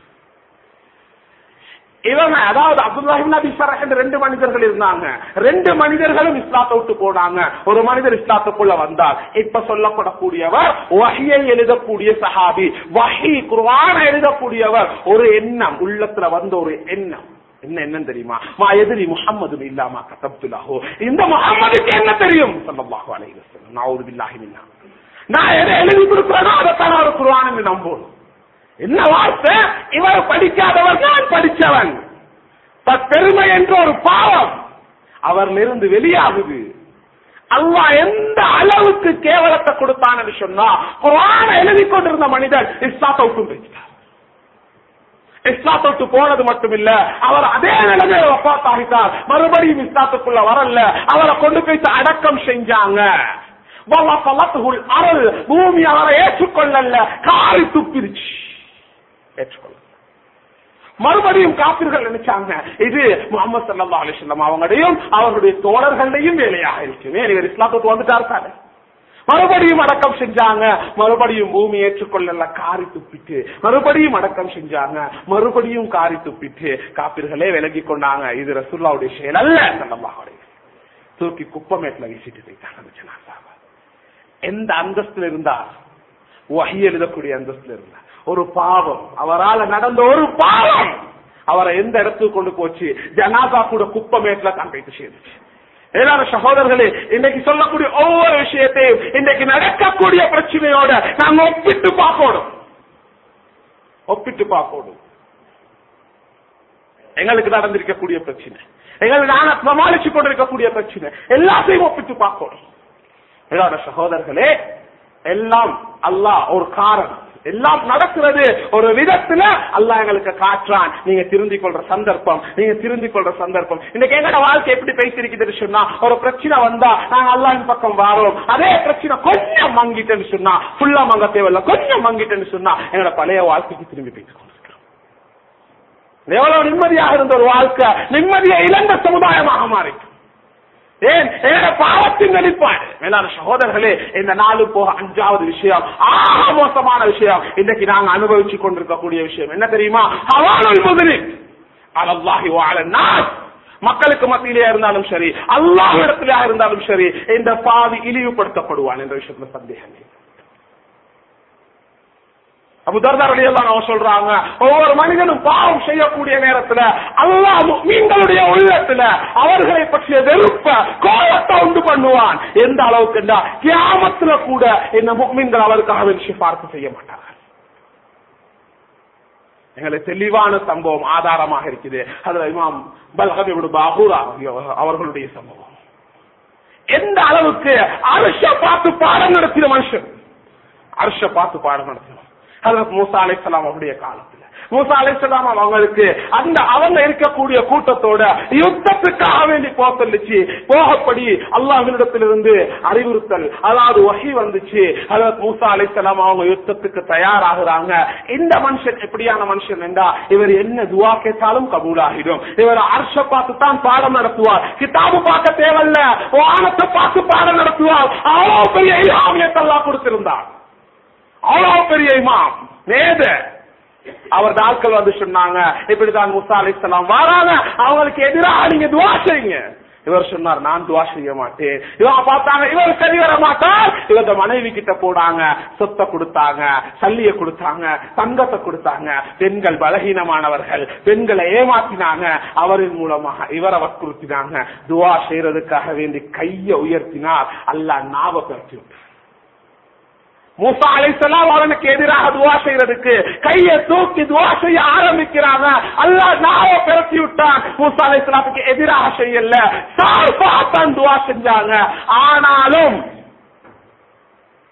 இவங்க அதாவது அப்துல்லாஹிம் நபி சரஹ் என்று ரெண்டு மனிதர்கள் இருந்தாங்க ரெண்டு மனிதர்களும் இஸ்லாத்தை விட்டு போனாங்க ஒரு மனிதர் இஸ்லாத்துக்குள்ள வந்தார் இப்ப சொல்லப்படக்கூடியவர் வஹியை எழுதக்கூடிய சஹாபி வஹி குர்ஆன எழுதக்கூடியவர் ஒரு எண்ணம் உள்ளத்துல வந்த ஒரு எண்ணம் என்ன என்ன தெரியுமா மா எதிரி முஹம்மது இல்லாமா கதப்துல்லாஹோ இந்த முஹம்மதுக்கு என்ன தெரியும் ஸல்லல்லாஹு அலைஹி வஸல்லம் நவுது பில்லாஹி மின்னா நான் எதை எழுதி கொடுக்கிறேனோ அதைத்தான் அவர் குர்ஆன் என்று நம்புவோம் என்ன வார்த்தை இவர் படிக்காதவர் நான் படிச்சவன் பெருமை என்ற ஒரு பாவம் அவரிலிருந்து வெளியாகுது அல்லாஹ் எந்த அளவுக்கு கேவலத்தை கொடுத்தான்னு சொன்னா குரான எழுதி கொண்டிருந்த மனிதன் இஸ்லாத்தை விட்டு பேசிட்டார் இஸ்லாத்தொட்டு போனது மட்டும் இல்ல அவர் அதே நிலைமையில ஒப்பாத்தாகிட்டார் மறுபடியும் இஸ்லாத்துக்குள்ள வரல அவரை கொண்டு போயிட்டு அடக்கம் செஞ்சாங்க வல்லஃபலத்துல் அருள் பூமி அவரை ஏற்றுக்கொள்ளல காரி துப்பிருச்சு ஏற்றுக்கொள்ள மறுபடியும் காப்பீர்கள் நினைச்சாங்க இது முகமது சல்லா அலிஸ்லாம் அவங்களையும் அவர்களுடைய தோழர்களையும் வேலையாக இருக்குமே இவர் இஸ்லாத்துக்கு வந்துட்டார் தானே மறுபடியும் அடக்கம் செஞ்சாங்க மறுபடியும் பூமி ஏற்றுக்கொள்ளல காரி துப்பிட்டு மறுபடியும் அடக்கம் செஞ்சாங்க மறுபடியும் காரி துப்பிட்டு காப்பீர்களே விலகி கொண்டாங்க இது ரசுல்லாவுடைய செயல் அல்ல சல்லல்லாஹு தூக்கி குப்பமேட்ல வீசிட்டு போயிட்டாங்க ஜனாசாவை எந்த அந்தஸ்துல இருந்தார் வகி எழுதக்கூடிய அந்தஸ்துல இருந்தார் ஒரு பாவம் அவரால் நடந்த ஒரு பாவம் அவரை எந்த இடத்துக்கு கொண்டு போச்சு ஜனாதா கூட குப்பமேட்ல தான் போயிட்டு சேர்ந்துச்சு ஏதாவது சகோதரர்களே இன்னைக்கு சொல்லக்கூடிய ஒவ்வொரு விஷயத்தையும் இன்னைக்கு நடக்கக்கூடிய பிரச்சனையோட நாங்க ஒப்பிட்டு பார்க்கணும் ஒப்பிட்டு பார்க்கணும் எங்களுக்கு நடந்திருக்கக்கூடிய பிரச்சனை எங்களுக்கு நாங்க சமாளிச்சு கொண்டிருக்கக்கூடிய பிரச்சனை எல்லாத்தையும் ஒப்பிட்டு பார்க்கணும் ஏதாவது சகோதரர்களே எல்லாம் அல்லாஹ் ஒரு காரணம் எல்லாம் நடக்கிறது ஒரு விதத்துல அல்லாஹ் எங்களுக்கு காட்டுறான் நீங்க திருந்திக் கொள்ற சந்தர்ப்பம் நீங்க திருந்திக் கொள்ற சந்தர்ப்பம் இன்னைக்கு எங்கட வாழ்க்கை எப்படி பேசிருக்குதுன்னு சொன்னா ஒரு பிரச்சனை வந்தா நாங்க அல்லாஹின் பக்கம் வாரோம் அதே பிரச்சனை கொஞ்சம் மங்கிட்டேன்னு சொன்னா ஃபுல்லா மங்க தேவையில்ல கொஞ்சம் மங்கிட்டேன்னு சொன்னா எங்களோட பழைய வாழ்க்கைக்கு திரும்பி பேசிக் கொண்டிருக்கிறோம் எவ்வளவு நிம்மதியாக இருந்த ஒரு வாழ்க்கை நிம்மதியை இழந்த சமுதாயமாக மாறிட்டு ஏன் என்னோட பாவத்தின் வெளிப்பாடு மேலான சகோதரர்களே இந்த நாலு போக அஞ்சாவது விஷயம் ஆக மோசமான விஷயம் இன்னைக்கு நாங்க அனுபவிச்சு கொண்டிருக்கக்கூடிய விஷயம் என்ன தெரியுமா ஹவானுல் முதலில் அலல்லாஹி வாழன்னா மக்களுக்கு மத்தியிலே இருந்தாலும் சரி அல்லாஹ் இடத்திலே இருந்தாலும் சரி இந்த பாவி இழிவுபடுத்தப்படுவான் என்ற விஷயத்துல சந்தேகம் இல்லை அபுதர்தாரடியெல்லாம் சொல்றாங்க ஒவ்வொரு மனிதனும் பாவம் செய்யக்கூடிய நேரத்துல அல்லாஹ் மீன்களுடைய உள்ளத்துல அவர்களை பற்றிய வெறுப்ப கோபத்தை உண்டு பண்ணுவான் எந்த அளவுக்கு கியாமத்துல கூட இந்த மீன்கள் அவருக்காக வெற்றி பார்த்து செய்ய மாட்டார்கள் எங்களுக்கு தெளிவான சம்பவம் ஆதாரமாக இருக்குது அதுல இமாம் பல்ஹபிபுடு பாகூரா அவர்களுடைய சம்பவம் எந்த அளவுக்கு அரிச பார்த்து பாடம் நடத்தின மனுஷன் அரிச பார்த்து பாடம் நடத்தினோம் ஹசரத் மூசா அலைசலாம் அவருடைய காலத்துல மூசா அலைசலாம் அவங்களுக்கு அந்த அவங்க இருக்கக்கூடிய கூட்டத்தோட யுத்தத்துக்காக வேண்டி போக சொல்லிச்சு போகப்படி அல்லாஹினிடத்திலிருந்து அறிவுறுத்தல் அதாவது வகை வந்துச்சு ஹசரத் மூசா அலைசலாம் அவங்க யுத்தத்துக்கு தயாராகிறாங்க இந்த மனுஷன் எப்படியான மனுஷன் என்றா இவர் என்ன துவா கேட்டாலும் கபூலாகிடும் இவர் அரச பார்த்து தான் பாடம் நடத்துவார் கிதாபு பார்க்க தேவையில்ல வானத்தை பார்த்து பாடம் நடத்துவார் அவ்வளவு பெரிய இல்லாமியத்தெல்லாம் கொடுத்திருந்தார் அவ்வளவு பெரிய இமாம் மேத அவர் ஆட்கள் வந்து சொன்னாங்க இப்படிதான் முசா அலிஸ்லாம் வராங்க அவங்களுக்கு எதிராக நீங்க துவா செய்யுங்க இவர் சொன்னார் நான் துவா செய்ய மாட்டேன் இவங்க பார்த்தாங்க இவர் சரி வர மாட்டார் இவங்க மனைவி கிட்ட போனாங்க சொத்தை கொடுத்தாங்க சல்லிய கொடுத்தாங்க தங்கத்தை கொடுத்தாங்க பெண்கள் பலகீனமானவர்கள் பெண்களை ஏமாத்தினாங்க அவரின் மூலமாக இவரை வற்புறுத்தினாங்க துவா செய்யறதுக்காக வேண்டி கைய உயர்த்தினார் அல்ல ஞாபகப்படுத்தி விட்டார் மூசா அலைசலாம் அவனுக்கு எதிராக துவா செய்யறதுக்கு கையை தூக்கி துவா செய்ய ஆரம்பிக்கிறாங்க அல்லாஹ் நாவ பிறத்தி விட்டான் மூசா அலைசலாத்துக்கு எதிராக செய்யல சார்பாத்தான் துவா செஞ்சாங்க ஆனாலும்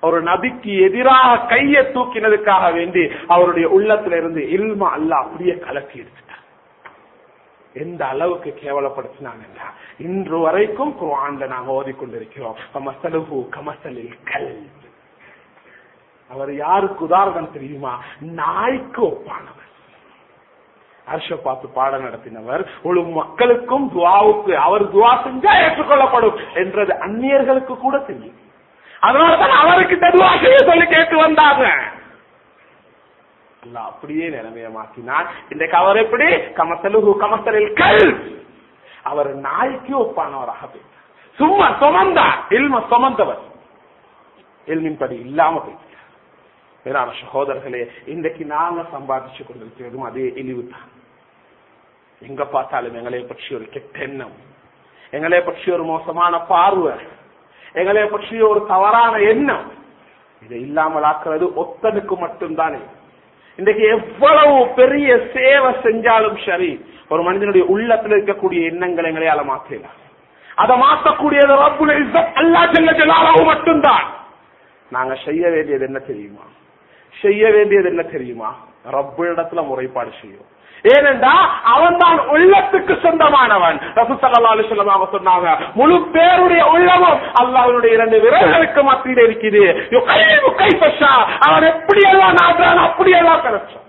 ஒரு நபிக்கு எதிராக கையை தூக்கினதுக்காக வேண்டி அவருடைய உள்ளத்துல இருந்து இல்மா அல்ல அப்படியே கலக்கி எடுத்துட்டார் எந்த அளவுக்கு கேவலப்படுத்தினாங்க இன்று வரைக்கும் குர்ஆன்ல நாங்க ஓதிக்கொண்டிருக்கிறோம் கமசலுஹு கமசலில் கல் அவர் யாருக்கு உதாரணம் தெரியுமா நாய்க்கு ஒப்பானவர் அரச பார்த்து பாடம் நடத்தினவர் ஒரு மக்களுக்கும் துவாவுக்கு அவர் துவா செஞ்சா ஏற்றுக்கொள்ளப்படும் என்றது அந்நியர்களுக்கு கூட தெரியும் அதனாலதான் அவருக்கு துவா செய்ய சொல்லி கேட்டு வந்தாங்க அல்லாஹ் அப்படியே நிலைமைய மாற்றினார் இன்றைக்கு அவர் எப்படி கமசலுகு கமசலில் கல் அவர் நாய்க்கு ஒப்பானவராக போயிட்டார் சும்மா சுமந்தார் இல்ம சுமந்தவர் இல்மின் படி இல்லாம போயிட்டார் வேறான சகோதரர்களே இன்றைக்கு நாங்க சம்பாதிச்சு கொண்டிருக்கிறதும் அதே இழிவு தான் எங்க பார்த்தாலும் எங்களை பற்றி ஒரு கெட்ட எண்ணம் எங்களை பற்றி ஒரு மோசமான பார்வை எங்களை பற்றி ஒரு தவறான எண்ணம் இதை இல்லாமல் ஆக்குறது ஒத்தனுக்கு மட்டும்தானே இன்றைக்கு எவ்வளவு பெரிய சேவை செஞ்சாலும் சரி ஒரு மனிதனுடைய உள்ளத்தில் இருக்கக்கூடிய எண்ணங்களை எங்களையால மாற்றலாம் அதை மாற்றக்கூடியது ரப்புல் இஸ்ஸத் அல்லாஹ் ஜல்ல ஜலாலுஹு மட்டும்தான் நாங்க செய்ய வேண்டியது என்ன தெரியுமா செய்ய வேண்டியது என்ன தெரியுமா ரப்பு இடத்துல முறைப்பாடு செய்யும் ஏனென்றா அவன் தான் உள்ளத்துக்கு சொந்தமானவன் ரசூசல்லா அலிஸ்லாம் அவங்க சொன்னாங்க முழு பேருடைய உள்ளமும் அல்லாஹ்வுடைய இரண்டு விரல்களுக்கு மத்தியில் இருக்குது யுகைபு கைஃபஷா அவன் எப்படி எல்லாம் நாடுறான் அப்படி எல்லாம் கிடைச்சான்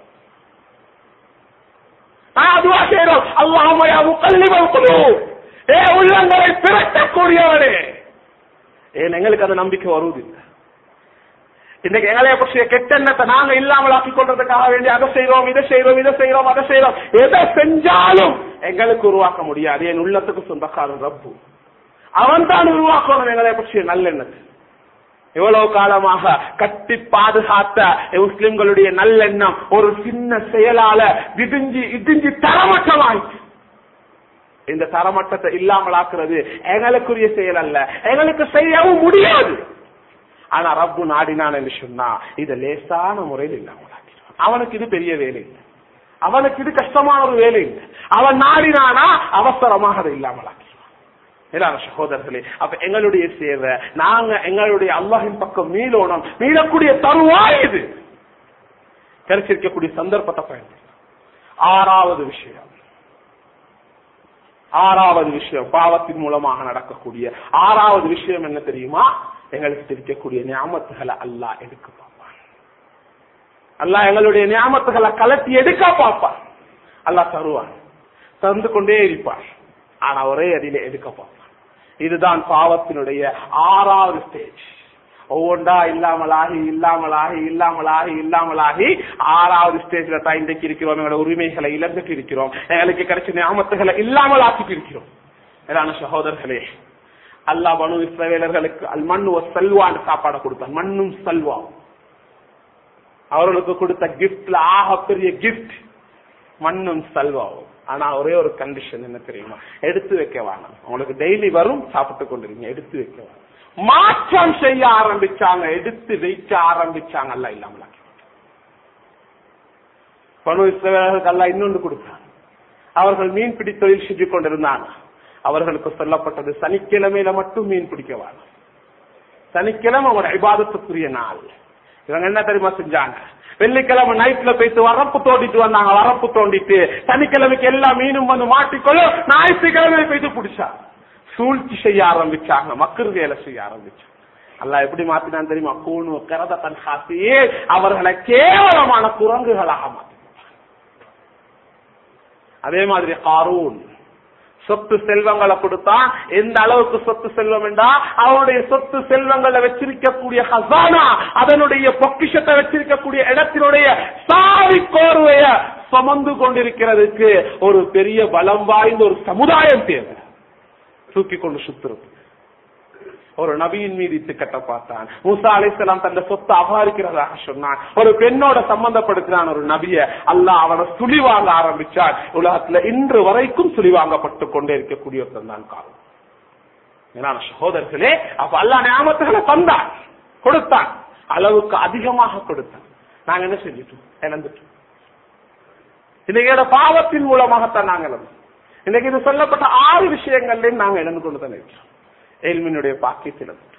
நான் அதுவா செய்யறோம் அல்லாஹ் முக்கல்லிவல் குழு ஏ உள்ளங்களை திரட்டக்கூடியவனே ஏன் எங்களுக்கு அந்த நம்பிக்கை வருவதில்லை இன்னைக்கு எங்களைய பற்றிய கெட்டெண்ணத்தை நாங்க இல்லாமல் ஆக்கிக் கொள்றதுக்காக வேண்டி அதை செய்யறோம் இதை செய்யறோம் இதை செய்யறோம் அதை செய்யறோம் எதை செஞ்சாலும் எங்களுக்கு உருவாக்க முடியாது என் உள்ளத்துக்கு சொந்தக்காரன் ரப்பு அவன் தான் உருவாக்கணும் எங்களை பற்றிய நல்லெண்ணத்தை எவ்வளவு காலமாக கட்டி பாதுகாத்த முஸ்லிம்களுடைய நல்லெண்ணம் ஒரு சின்ன செயலால விதிஞ்சி இடிஞ்சி தரமட்டமாயிற்று இந்த தரமட்டத்தை இல்லாமல் ஆக்குறது எங்களுக்குரிய செயல் அல்ல எங்களுக்கு செய்யவும் முடியாது ஆனா ரப்பு நாடினான் என்று சொன்னா இத லேசான முறையில் இல்லாமல் ஆக்கிடுவான். அவனுக்கு இது பெரிய வேலை இல்லை அவனுக்கு இது கஷ்டமான ஒரு வேலை இல்லை அவன் நாடினானா அவசரமாக அதை இல்லாமல் ஆக்கிடுவான் மேலான சகோதரர்களே அப்ப எங்களுடைய சேவை நாங்க எங்களுடைய அல்லாஹின் பக்கம் மீளோணும் மீளக்கூடிய தருவாய் இது கிடைச்சிருக்கக்கூடிய சந்தர்ப்பத்தை பயன்படுத்த ஆறாவது விஷயம் ஆறாவது விஷயம் பாவத்தின் மூலமாக நடக்கக்கூடிய ஆறாவது விஷயம் என்ன தெரியுமா எங்களுக்கு இருக்கக்கூடிய ஞாபகத்துகளை அல்லாஹ் எடுக்க பார்ப்பான் அல்லாஹ் எங்களுடைய ஞாபகத்துகளை கலட்டி எடுக்க பார்ப்பான் அல்லாஹ் தருவான் தந்து கொண்டே இருப்பான் ஆனா ஒரே அடியில எடுக்க பார்ப்பான் இதுதான் பாவத்தினுடைய ஆறாவது ஸ்டேஜ் ஒவ்வொன்றா இல்லாமலாகி இல்லாமலாகி இல்லாமலாகி இல்லாமலாகி ஆறாவது ஸ்டேஜ்ல தான் இன்றைக்கு இருக்கிறோம் எங்களோட உரிமைகளை இழந்துட்டு இருக்கிறோம் எங்களுக்கு கிடைச்ச ஞாபகத்துகளை இல்லாமல் ஆக்கிட்டு இருக்கிறோம் மேலான சகோதரர்களே அல்லா பனு இஸ்ரவேலர்களுக்கு அல் மண்ணு செல்வான்னு சாப்பாடை கொடுத்தான் மண்ணும் செல்வா அவர்களுக்கு கொடுத்த கிஃப்ட்ல ஆக பெரிய கிஃப்ட் மண்ணும் செல்வாவும் ஆனா ஒரே ஒரு கண்டிஷன் என்ன தெரியுமா எடுத்து வைக்க வேணாம் உங்களுக்கு டெய்லி வரும் சாப்பிட்டு கொண்டிருக்கீங்க எடுத்து வைக்க வேணாம் மாற்றம் செய்ய ஆரம்பிச்சாங்க எடுத்து வைக்க ஆரம்பிச்சாங்க அல்ல இல்லாமல் பனு இஸ்ரவேலர்களுக்கு அல்ல இன்னொன்று கொடுத்தாங்க அவர்கள் மீன்பிடி தொழில் செஞ்சு கொண்டிருந்தாங்க அவர்களுக்கு சொல்லப்பட்டது சனிக்கிழமையில மட்டும் மீன் பிடிக்க வேணும் சனிக்கிழமை ஒரு இபாதத்துக்குரிய நாள் இவங்க என்ன தெரியுமா செஞ்சாங்க வெள்ளிக்கிழமை நைட்ல போயிட்டு வரப்பு தோண்டிட்டு வந்தாங்க வரப்பு தோண்டிட்டு சனிக்கிழமைக்கு எல்லா மீனும் வந்து மாட்டிக்கொள்ளும் ஞாயிற்றுக்கிழமை போயிட்டு பிடிச்சா சூழ்ச்சி செய்ய ஆரம்பிச்சாங்க மக்கள் வேலை செய்ய ஆரம்பிச்சாங்க அல்ல எப்படி மாத்தினான் தெரியுமா கூணு கரத தன் காசியே அவர்களை கேவலமான குரங்குகளாக மாத்தி அதே மாதிரி காரூன் சொத்து செல்வங்களை கொடுத்தான் எந்த அளவுக்கு சொத்து செல்வம் என்றா அவனுடைய சொத்து செல்வங்களை வச்சிருக்கக்கூடிய ஹசானா அதனுடைய பொக்கிஷத்தை வச்சிருக்கக்கூடிய இடத்தினுடைய சாவி கோர்வைய சுமந்து கொண்டிருக்கிறதுக்கு ஒரு பெரிய பலம் வாய்ந்த ஒரு சமுதாயம் தேவை தூக்கி கொண்டு சுத்துறது ஒரு நபியின் மீது இட்டு கட்ட பார்த்தான் மூசா அலிசலாம் தந்த சொத்தை அபகரிக்கிறதாக சொன்னான் ஒரு பெண்ணோட சம்பந்தப்படுத்தினான் ஒரு நபிய அல்லாஹ் அவனை சுழி வாங்க ஆரம்பிச்சான் உலகத்துல இன்று வரைக்கும் சுழி வாங்கப்பட்டு கொண்டே இருக்கக்கூடிய ஒருத்தன் தான் காரணம் ஏன்னா சகோதரர்களே அப்ப அல்லா ஞாபகத்துகளை தந்தான் கொடுத்தான் அளவுக்கு அதிகமாக கொடுத்தான் நாங்க என்ன செஞ்சிட்டோம் இழந்துட்டோம் இன்னைக்கு பாவத்தின் மூலமாகத்தான் நாங்க இழந்தோம் இன்னைக்கு இது சொல்லப்பட்ட ஆறு விஷயங்கள்ல நாங்க இழந்து கொண்டு தான் இருக்கிறோம் ஏழ்மினுடைய பாக்கியத்தில்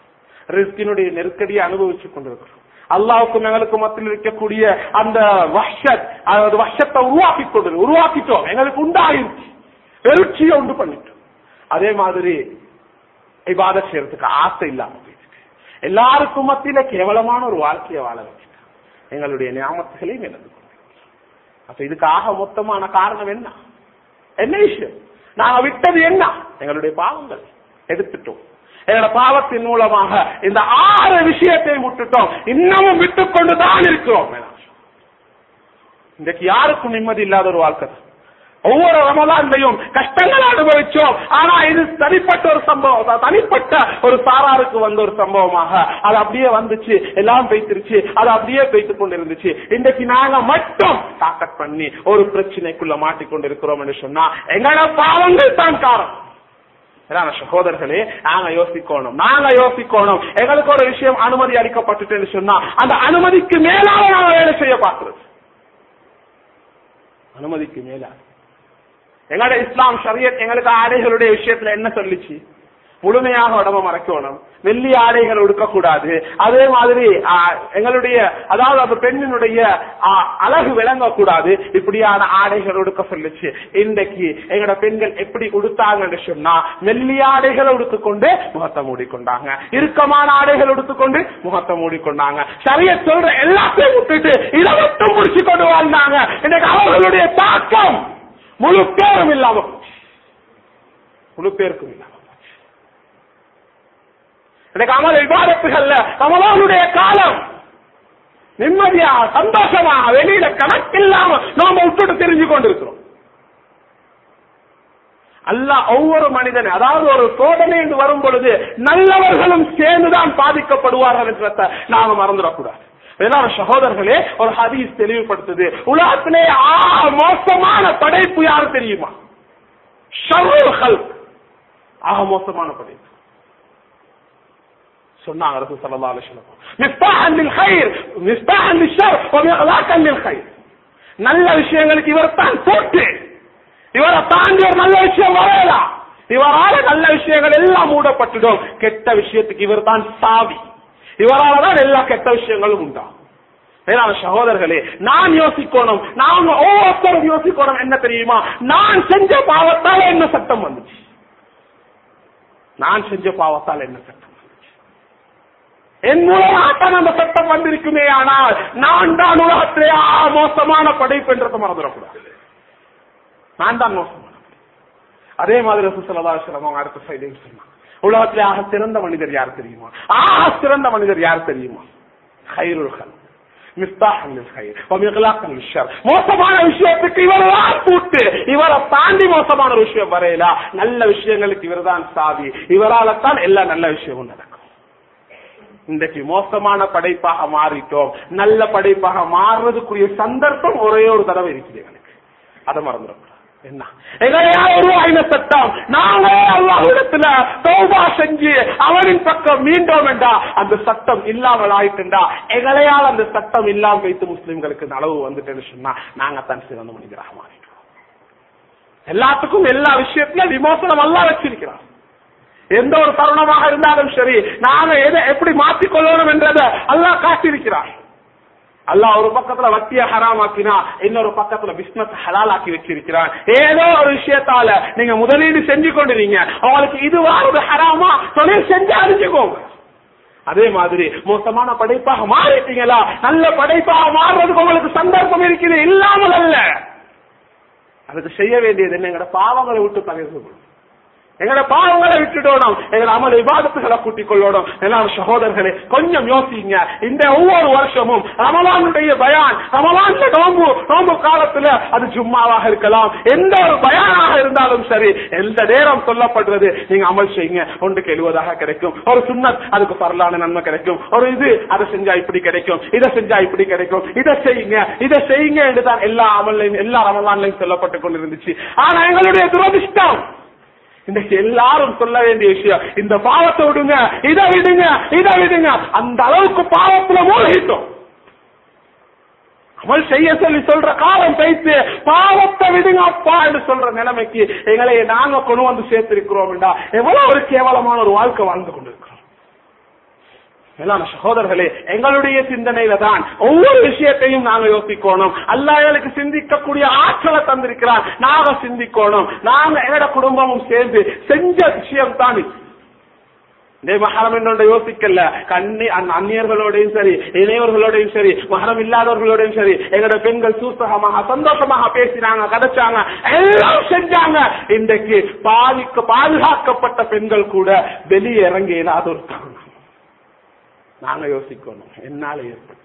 ரிஸ்கினுடைய நெருக்கடியை அனுபவிச்சுக் கொண்டிருக்கிறோம் அல்லாவுக்கும் எங்களுக்கு மத்தியில் இருக்கக்கூடிய அந்த வஷத் அதாவது வஷத்தை உருவாக்கி கொண்டு உருவாக்கிட்டோம் எங்களுக்கு உண்டாயிருச்சு எழுச்சியை உண்டு பண்ணிட்டோம் அதே மாதிரி இபாத செய்யறதுக்கு ஆசை இல்லாம போயிட்டு எல்லாருக்கும் மத்தியில கேவலமான ஒரு வாழ்க்கையை வாழ வச்சுட்டோம் எங்களுடைய ஞாபகங்களையும் இழந்து கொண்டிருக்கிறோம் அப்ப இதுக்கு ஆக மொத்தமான காரணம் என்ன என்ன விஷயம் நாங்க விட்டது என்ன எங்களுடைய பாவங்கள் எடுத்துட்டோம் எங்களோட பாவத்தின் மூலமாக இந்த ஆறு விஷயத்தை விட்டுட்டோம் இன்னமும் விட்டுக்கொண்டு தான் இருக்கிறோம் இன்றைக்கு யாருக்கும் நிம்மதி இல்லாத ஒரு வாழ்க்கை தான். ஒவ்வொரு ரமலான்லையும் கஷ்டங்கள் அனுபவிச்சோம் ஆனா இது தனிப்பட்ட ஒரு சம்பவம் தனிப்பட்ட ஒரு சாராருக்கு வந்த ஒரு சம்பவமாக அது அப்படியே வந்துச்சு எல்லாம் பெய்த்திருச்சு அது அப்படியே பெய்த்து கொண்டு இருந்துச்சு இன்றைக்கு நாங்க மட்டும் தாக்கட் பண்ணி ஒரு பிரச்சனைக்குள்ள மாட்டிக்கொண்டு இருக்கிறோம் என்று சொன்னா எங்களோட பாவங்கள் தான் காரணம் ஏன்னா சகோதரர்களே நாங்க யோசிக்கணும் நாங்க யோசிக்கணும் எங்களுக்கு ஒரு விஷயம் அனுமதி அளிக்கப்பட்டுட்டு சொன்னா அந்த அனுமதிக்கு மேலாக நாங்க வேலை செய்ய பார்க்கிறது அனுமதிக்கு மேலாக எங்களோட இஸ்லாம் ஷரியத் எங்களுக்கு ஆடைகளுடைய விஷயத்துல என்ன சொல்லிச்சு முழுமையாக உடம்ப மறைக்கணும் வெள்ளி ஆடைகள் உடுக்கக்கூடாது அதே மாதிரி ஆ, எங்களுடைய அதாவது அந்த பெண்ணினுடைய ஆ, அழகு விளங்கக்கூடாது இப்படியான ஆடைகள் உடுக்க சொல்லுச்சு இன்றைக்கு எங்களோட பெண்கள் எப்படி உடுத்தாங்கன்னு சொன்னா மெல்லி ஆடைகளை உடுத்துக்கொண்டு முகத்தை மூடிக்கொண்டாங்க இறுக்கமான ஆடைகள் உடுத்துக்கொண்டு முகத்தை மூடிக்கொண்டாங்க சரிய சொல்ற எல்லாத்தையும் விட்டுட்டு இதை மட்டும் முடிச்சு கொண்டு வாழ்ந்தாங்க இன்னைக்கு அவர்களுடைய தாக்கம் முழு பேரும் இல்லாம போச்சு. முழு பேருக்கும் இல்லாம போச்சு. இன்னைக்கு அமல் விவாதத்துகள்ல ரமலானுடைய காலம் நிம்மதியா சந்தோஷமா வெளியில கணக்கில்லாம நாம விட்டுட்டு தெரிஞ்சு கொண்டிருக்கிறோம் அல்லாஹ் ஒவ்வொரு மனிதன் அதாவது ஒரு சோதனை என்று வரும் பொழுது நல்லவர்களும் சேர்ந்துதான் பாதிக்கப்படுவார்கள் என்றத நாம மறந்துடக்கூடாது வேளாண் சகோதரர்களே ஒரு ஹதீஸ் தெளிவுபடுத்துது உலகத்திலே ஆ மோசமான படைப்பு யாரு தெரியுமா ஷர்ருல் ஹல்க் ஆக மோசமான படைப்பு சொன்னாங்க ரசூல் ஸல்லல்லாஹு அலைஹி வஸல்லம் மிஸ்பாஹன் லில் கைர் மிஸ்பாஹன் லில் ஷர் வ மிக்லாக்கன் லில் கைர் நல்ல விஷயங்களுக்கு இவர் தான் போட்டு இவரை தாண்டி ஒரு நல்ல விஷயம் வரலாம் இவரால நல்ல விஷயங்கள் எல்லாம் மூடப்பட்டுடும் கெட்ட விஷயத்துக்கு இவர் தான் சாவி இவரால தான் எல்லா கெட்ட விஷயங்களும் உண்டாகும் மேலான சகோதரர்களே நான் யோசிக்கணும் நாம ஒவ்வொருத்தரும் யோசிக்கணும் என்ன தெரியுமா நான் செஞ்ச பாவத்தால் என்ன சட்டம் வந்துச்சு நான் செஞ்ச பாவத்தால் என்ன சட்டம் வந்துச்சு என் மூலமாகத்தான் அந்த சட்டம் வந்திருக்குமே ஆனால் நான் தான் உலகத்திலே ஆ மோசமான படைப்பு என்றதை மறந்துடக்கூடாது நான் தான் மோசமான படைப்பு. அதே மாதிரி ரசூலுல்லாஹி அவங்க அடுத்த சைடையும் சொன்னாங்க உலகத்திலே ஆக சிறந்த மனிதர் யார் தெரியுமா ஆக சிறந்த மனிதர் யார் தெரியுமா ஹைருல் ஹல்க் மிஸ்தாஹன் லில் கைர் வ மிக்லாக்கன் லில் ஷர் மோசமான விஷயத்துக்கு இவர் தான் பூட்டு இவரை தாண்டி மோசமான ஒரு விஷயம் வரையல நல்ல விஷயங்களுக்கு இவர்தான் சாவி இவரால தான் எல்லா நல்ல விஷயமும் நடக்கும் இன்றைக்கு மோசமான படைப்பாக மாறிட்டோம் நல்ல படைப்பாக மாறுறதுக்குரிய சந்தர்ப்பம் ஒரே ஒரு தடவை இருக்குது எங்களுக்கு அதை மறந்துடக்கூடாது என்ன எங்களையா உருவாயின சட்டம் நாங்களே அல்லாஹ்விடத்துல தௌபா செஞ்சு அவனின் பக்கம் மீண்டோம் என்றா அந்த சட்டம் இல்லாமல் ஆயிட்டுண்டா எங்களையால் அந்த சட்டம் இல்லாமல் வைத்து முஸ்லிம்களுக்கு இந்த அளவு வந்துட்டேன்னு சொன்னா நாங்க தான் சிறந்த மனிதராக மாறிட்டோம் எல்லாத்துக்கும் எல்லா விஷயத்திலும் விமோசனம் அல்லா வச்சிருக்கிறான் எந்த ஒரு தருணமாக இருந்தாலும் சரி நாங்க எதை எப்படி மாற்றிக்கொள்ளணும் என்றதை அல்லாஹ் காட்டியிருக்கிறார் அல்லாஹ் ஒரு பக்கத்துல வட்டிய ஹராமாக்கினா இன்னொரு பக்கத்துல பிசினஸ் ஹலாலாக்கி வச்சிருக்கிறான் ஏதோ ஒரு விஷயத்தால நீங்க முதலீடு செஞ்சு கொண்டிருங்க உங்களுக்கு இது வாரது ஹராமா தொழில் செஞ்சு அறிஞ்சுக்கோங்க அதே மாதிரி மோசமான படைப்பாக மாறிட்டீங்களா நல்ல படைப்பாக மாறுறதுக்கு உங்களுக்கு சந்தர்ப்பம் இருக்குது இல்லாமல் அல்ல அதுக்கு செய்ய வேண்டியது என்ன எங்களோட பாவங்களை விட்டு பகிர்ந்து கொள்ளும் எங்களோட பாவங்களை விட்டுடணும் எங்களை அமல் விவாதத்துகளை கூட்டிக் கொள்ளணும் எல்லாரும் சகோதரர்களே கொஞ்சம் யோசிங்க இந்த ஒவ்வொரு வருஷமும் ரமலானுடைய பயான் ரமலான்ல நோம்பு நோம்பு காலத்துல அது ஜும்மாவாக இருக்கலாம் எந்த ஒரு பயானாக இருந்தாலும் சரி எந்த நேரம் சொல்லப்படுறது நீங்க அமல் செய்யுங்க ஒன்றுக்கு எழுவதாக கிடைக்கும் ஒரு சுண்ணத் அதுக்கு பரலான நன்மை கிடைக்கும் ஒரு இது அதை செஞ்சா இப்படி கிடைக்கும் இதை செஞ்சா இப்படி கிடைக்கும் இதை செய்யுங்க இதை செய்யுங்க என்றுதான் எல்லா அமல்லையும் எல்லா ரமலான்லையும் சொல்லப்பட்டு கொண்டிருந்துச்சு ஆனா எங்களுடைய துரதிஷ்டம் இன்னைக்கு எல்லாரும் சொல்ல வேண்டிய விஷயம் இந்த பாவத்தை விடுங்க இதை விடுங்க இதை விடுங்க அந்த அளவுக்கு பாவத்துல மூழ்கிட்டோம் அமல் செய்ய சொல்லி சொல்ற காலம் பேசி பாவத்தை விடுங்க அப்பா என்று சொல்ற நிலைமைக்கு எங்களை நாங்க கொண்டு வந்து சேர்த்திருக்கிறோம் எவ்வளவு ஒரு கேவலமான ஒரு வாழ்க்கை வாழ்ந்து கொண்டிருக்கிறோம் மேலான சகோதரர்களே எங்களுடைய சிந்தனையில தான் ஒவ்வொரு விஷயத்தையும் நாங்க யோசிக்கணும் அல்லாஹ் எங்களுக்கு சிந்திக்கக்கூடிய ஆற்றலை தந்திருக்கிறான் நாங்க சிந்திக்கணும் நாங்க எங்கட குடும்பமும் சேர்ந்து செஞ்ச விஷயம் தான் இது. இதே மகரம் என்னோட யோசிக்கல கண்ணி அந் அந்நியர்களோடையும் சரி இணையவர்களோடையும் சரி மகரம் இல்லாதவர்களோடையும் சரி எங்களோட பெண்கள் சூசகமாக சந்தோஷமாக பேசினாங்க கதைச்சாங்க எல்லாம் செஞ்சாங்க இன்றைக்கு பாதிக்க பாதுகாக்கப்பட்ட பெண்கள் கூட வெளியே இறங்கி இல்லாத ஒரு காரணம் நாங்க யோசிக்கணும் என்னால ஏற்பட்டு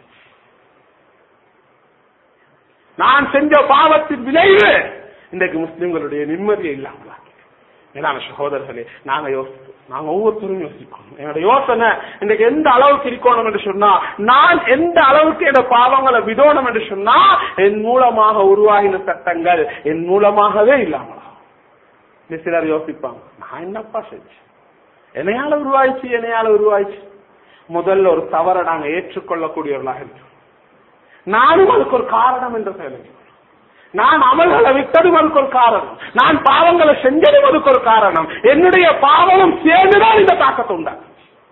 நான் செஞ்ச பாவத்தின் விளைவு இன்றைக்கு முஸ்லிம்களுடைய நிம்மதியை இல்லாமலா மேலான சகோதரர்களே நாங்க யோசிப்போம் நாங்க ஒவ்வொருத்தரும் யோசிக்கணும் என்னோட யோசனை இன்றைக்கு எந்த அளவுக்கு இருக்கணும் என்று சொன்னா நான் எந்த அளவுக்கு என்னோட பாவங்களை விடணும் என்று சொன்னா என் மூலமாக உருவாகின சட்டங்கள் என் மூலமாகவே இல்லாமலா இது சிலர் யோசிப்பாங்க நான் என்னப்பா செஞ்சேன் என்னையால உருவாயிச்சு என்னையால உருவாயிச்சு முதல்ல ஒரு தவறை நாங்க ஏற்றுக்கொள்ளக்கூடியவர்களாக இருக்கோம் நானும் அதுக்கு ஒரு காரணம் என்ற செயலுக்கு நான் அமல்களை விட்டதும் அதுக்கு ஒரு காரணம் நான் பாவங்களை செஞ்சதும் அதுக்கு ஒரு காரணம் என்னுடைய பாவமும் சேர்ந்துதான் இந்த தாக்கத்தை உண்டாகும்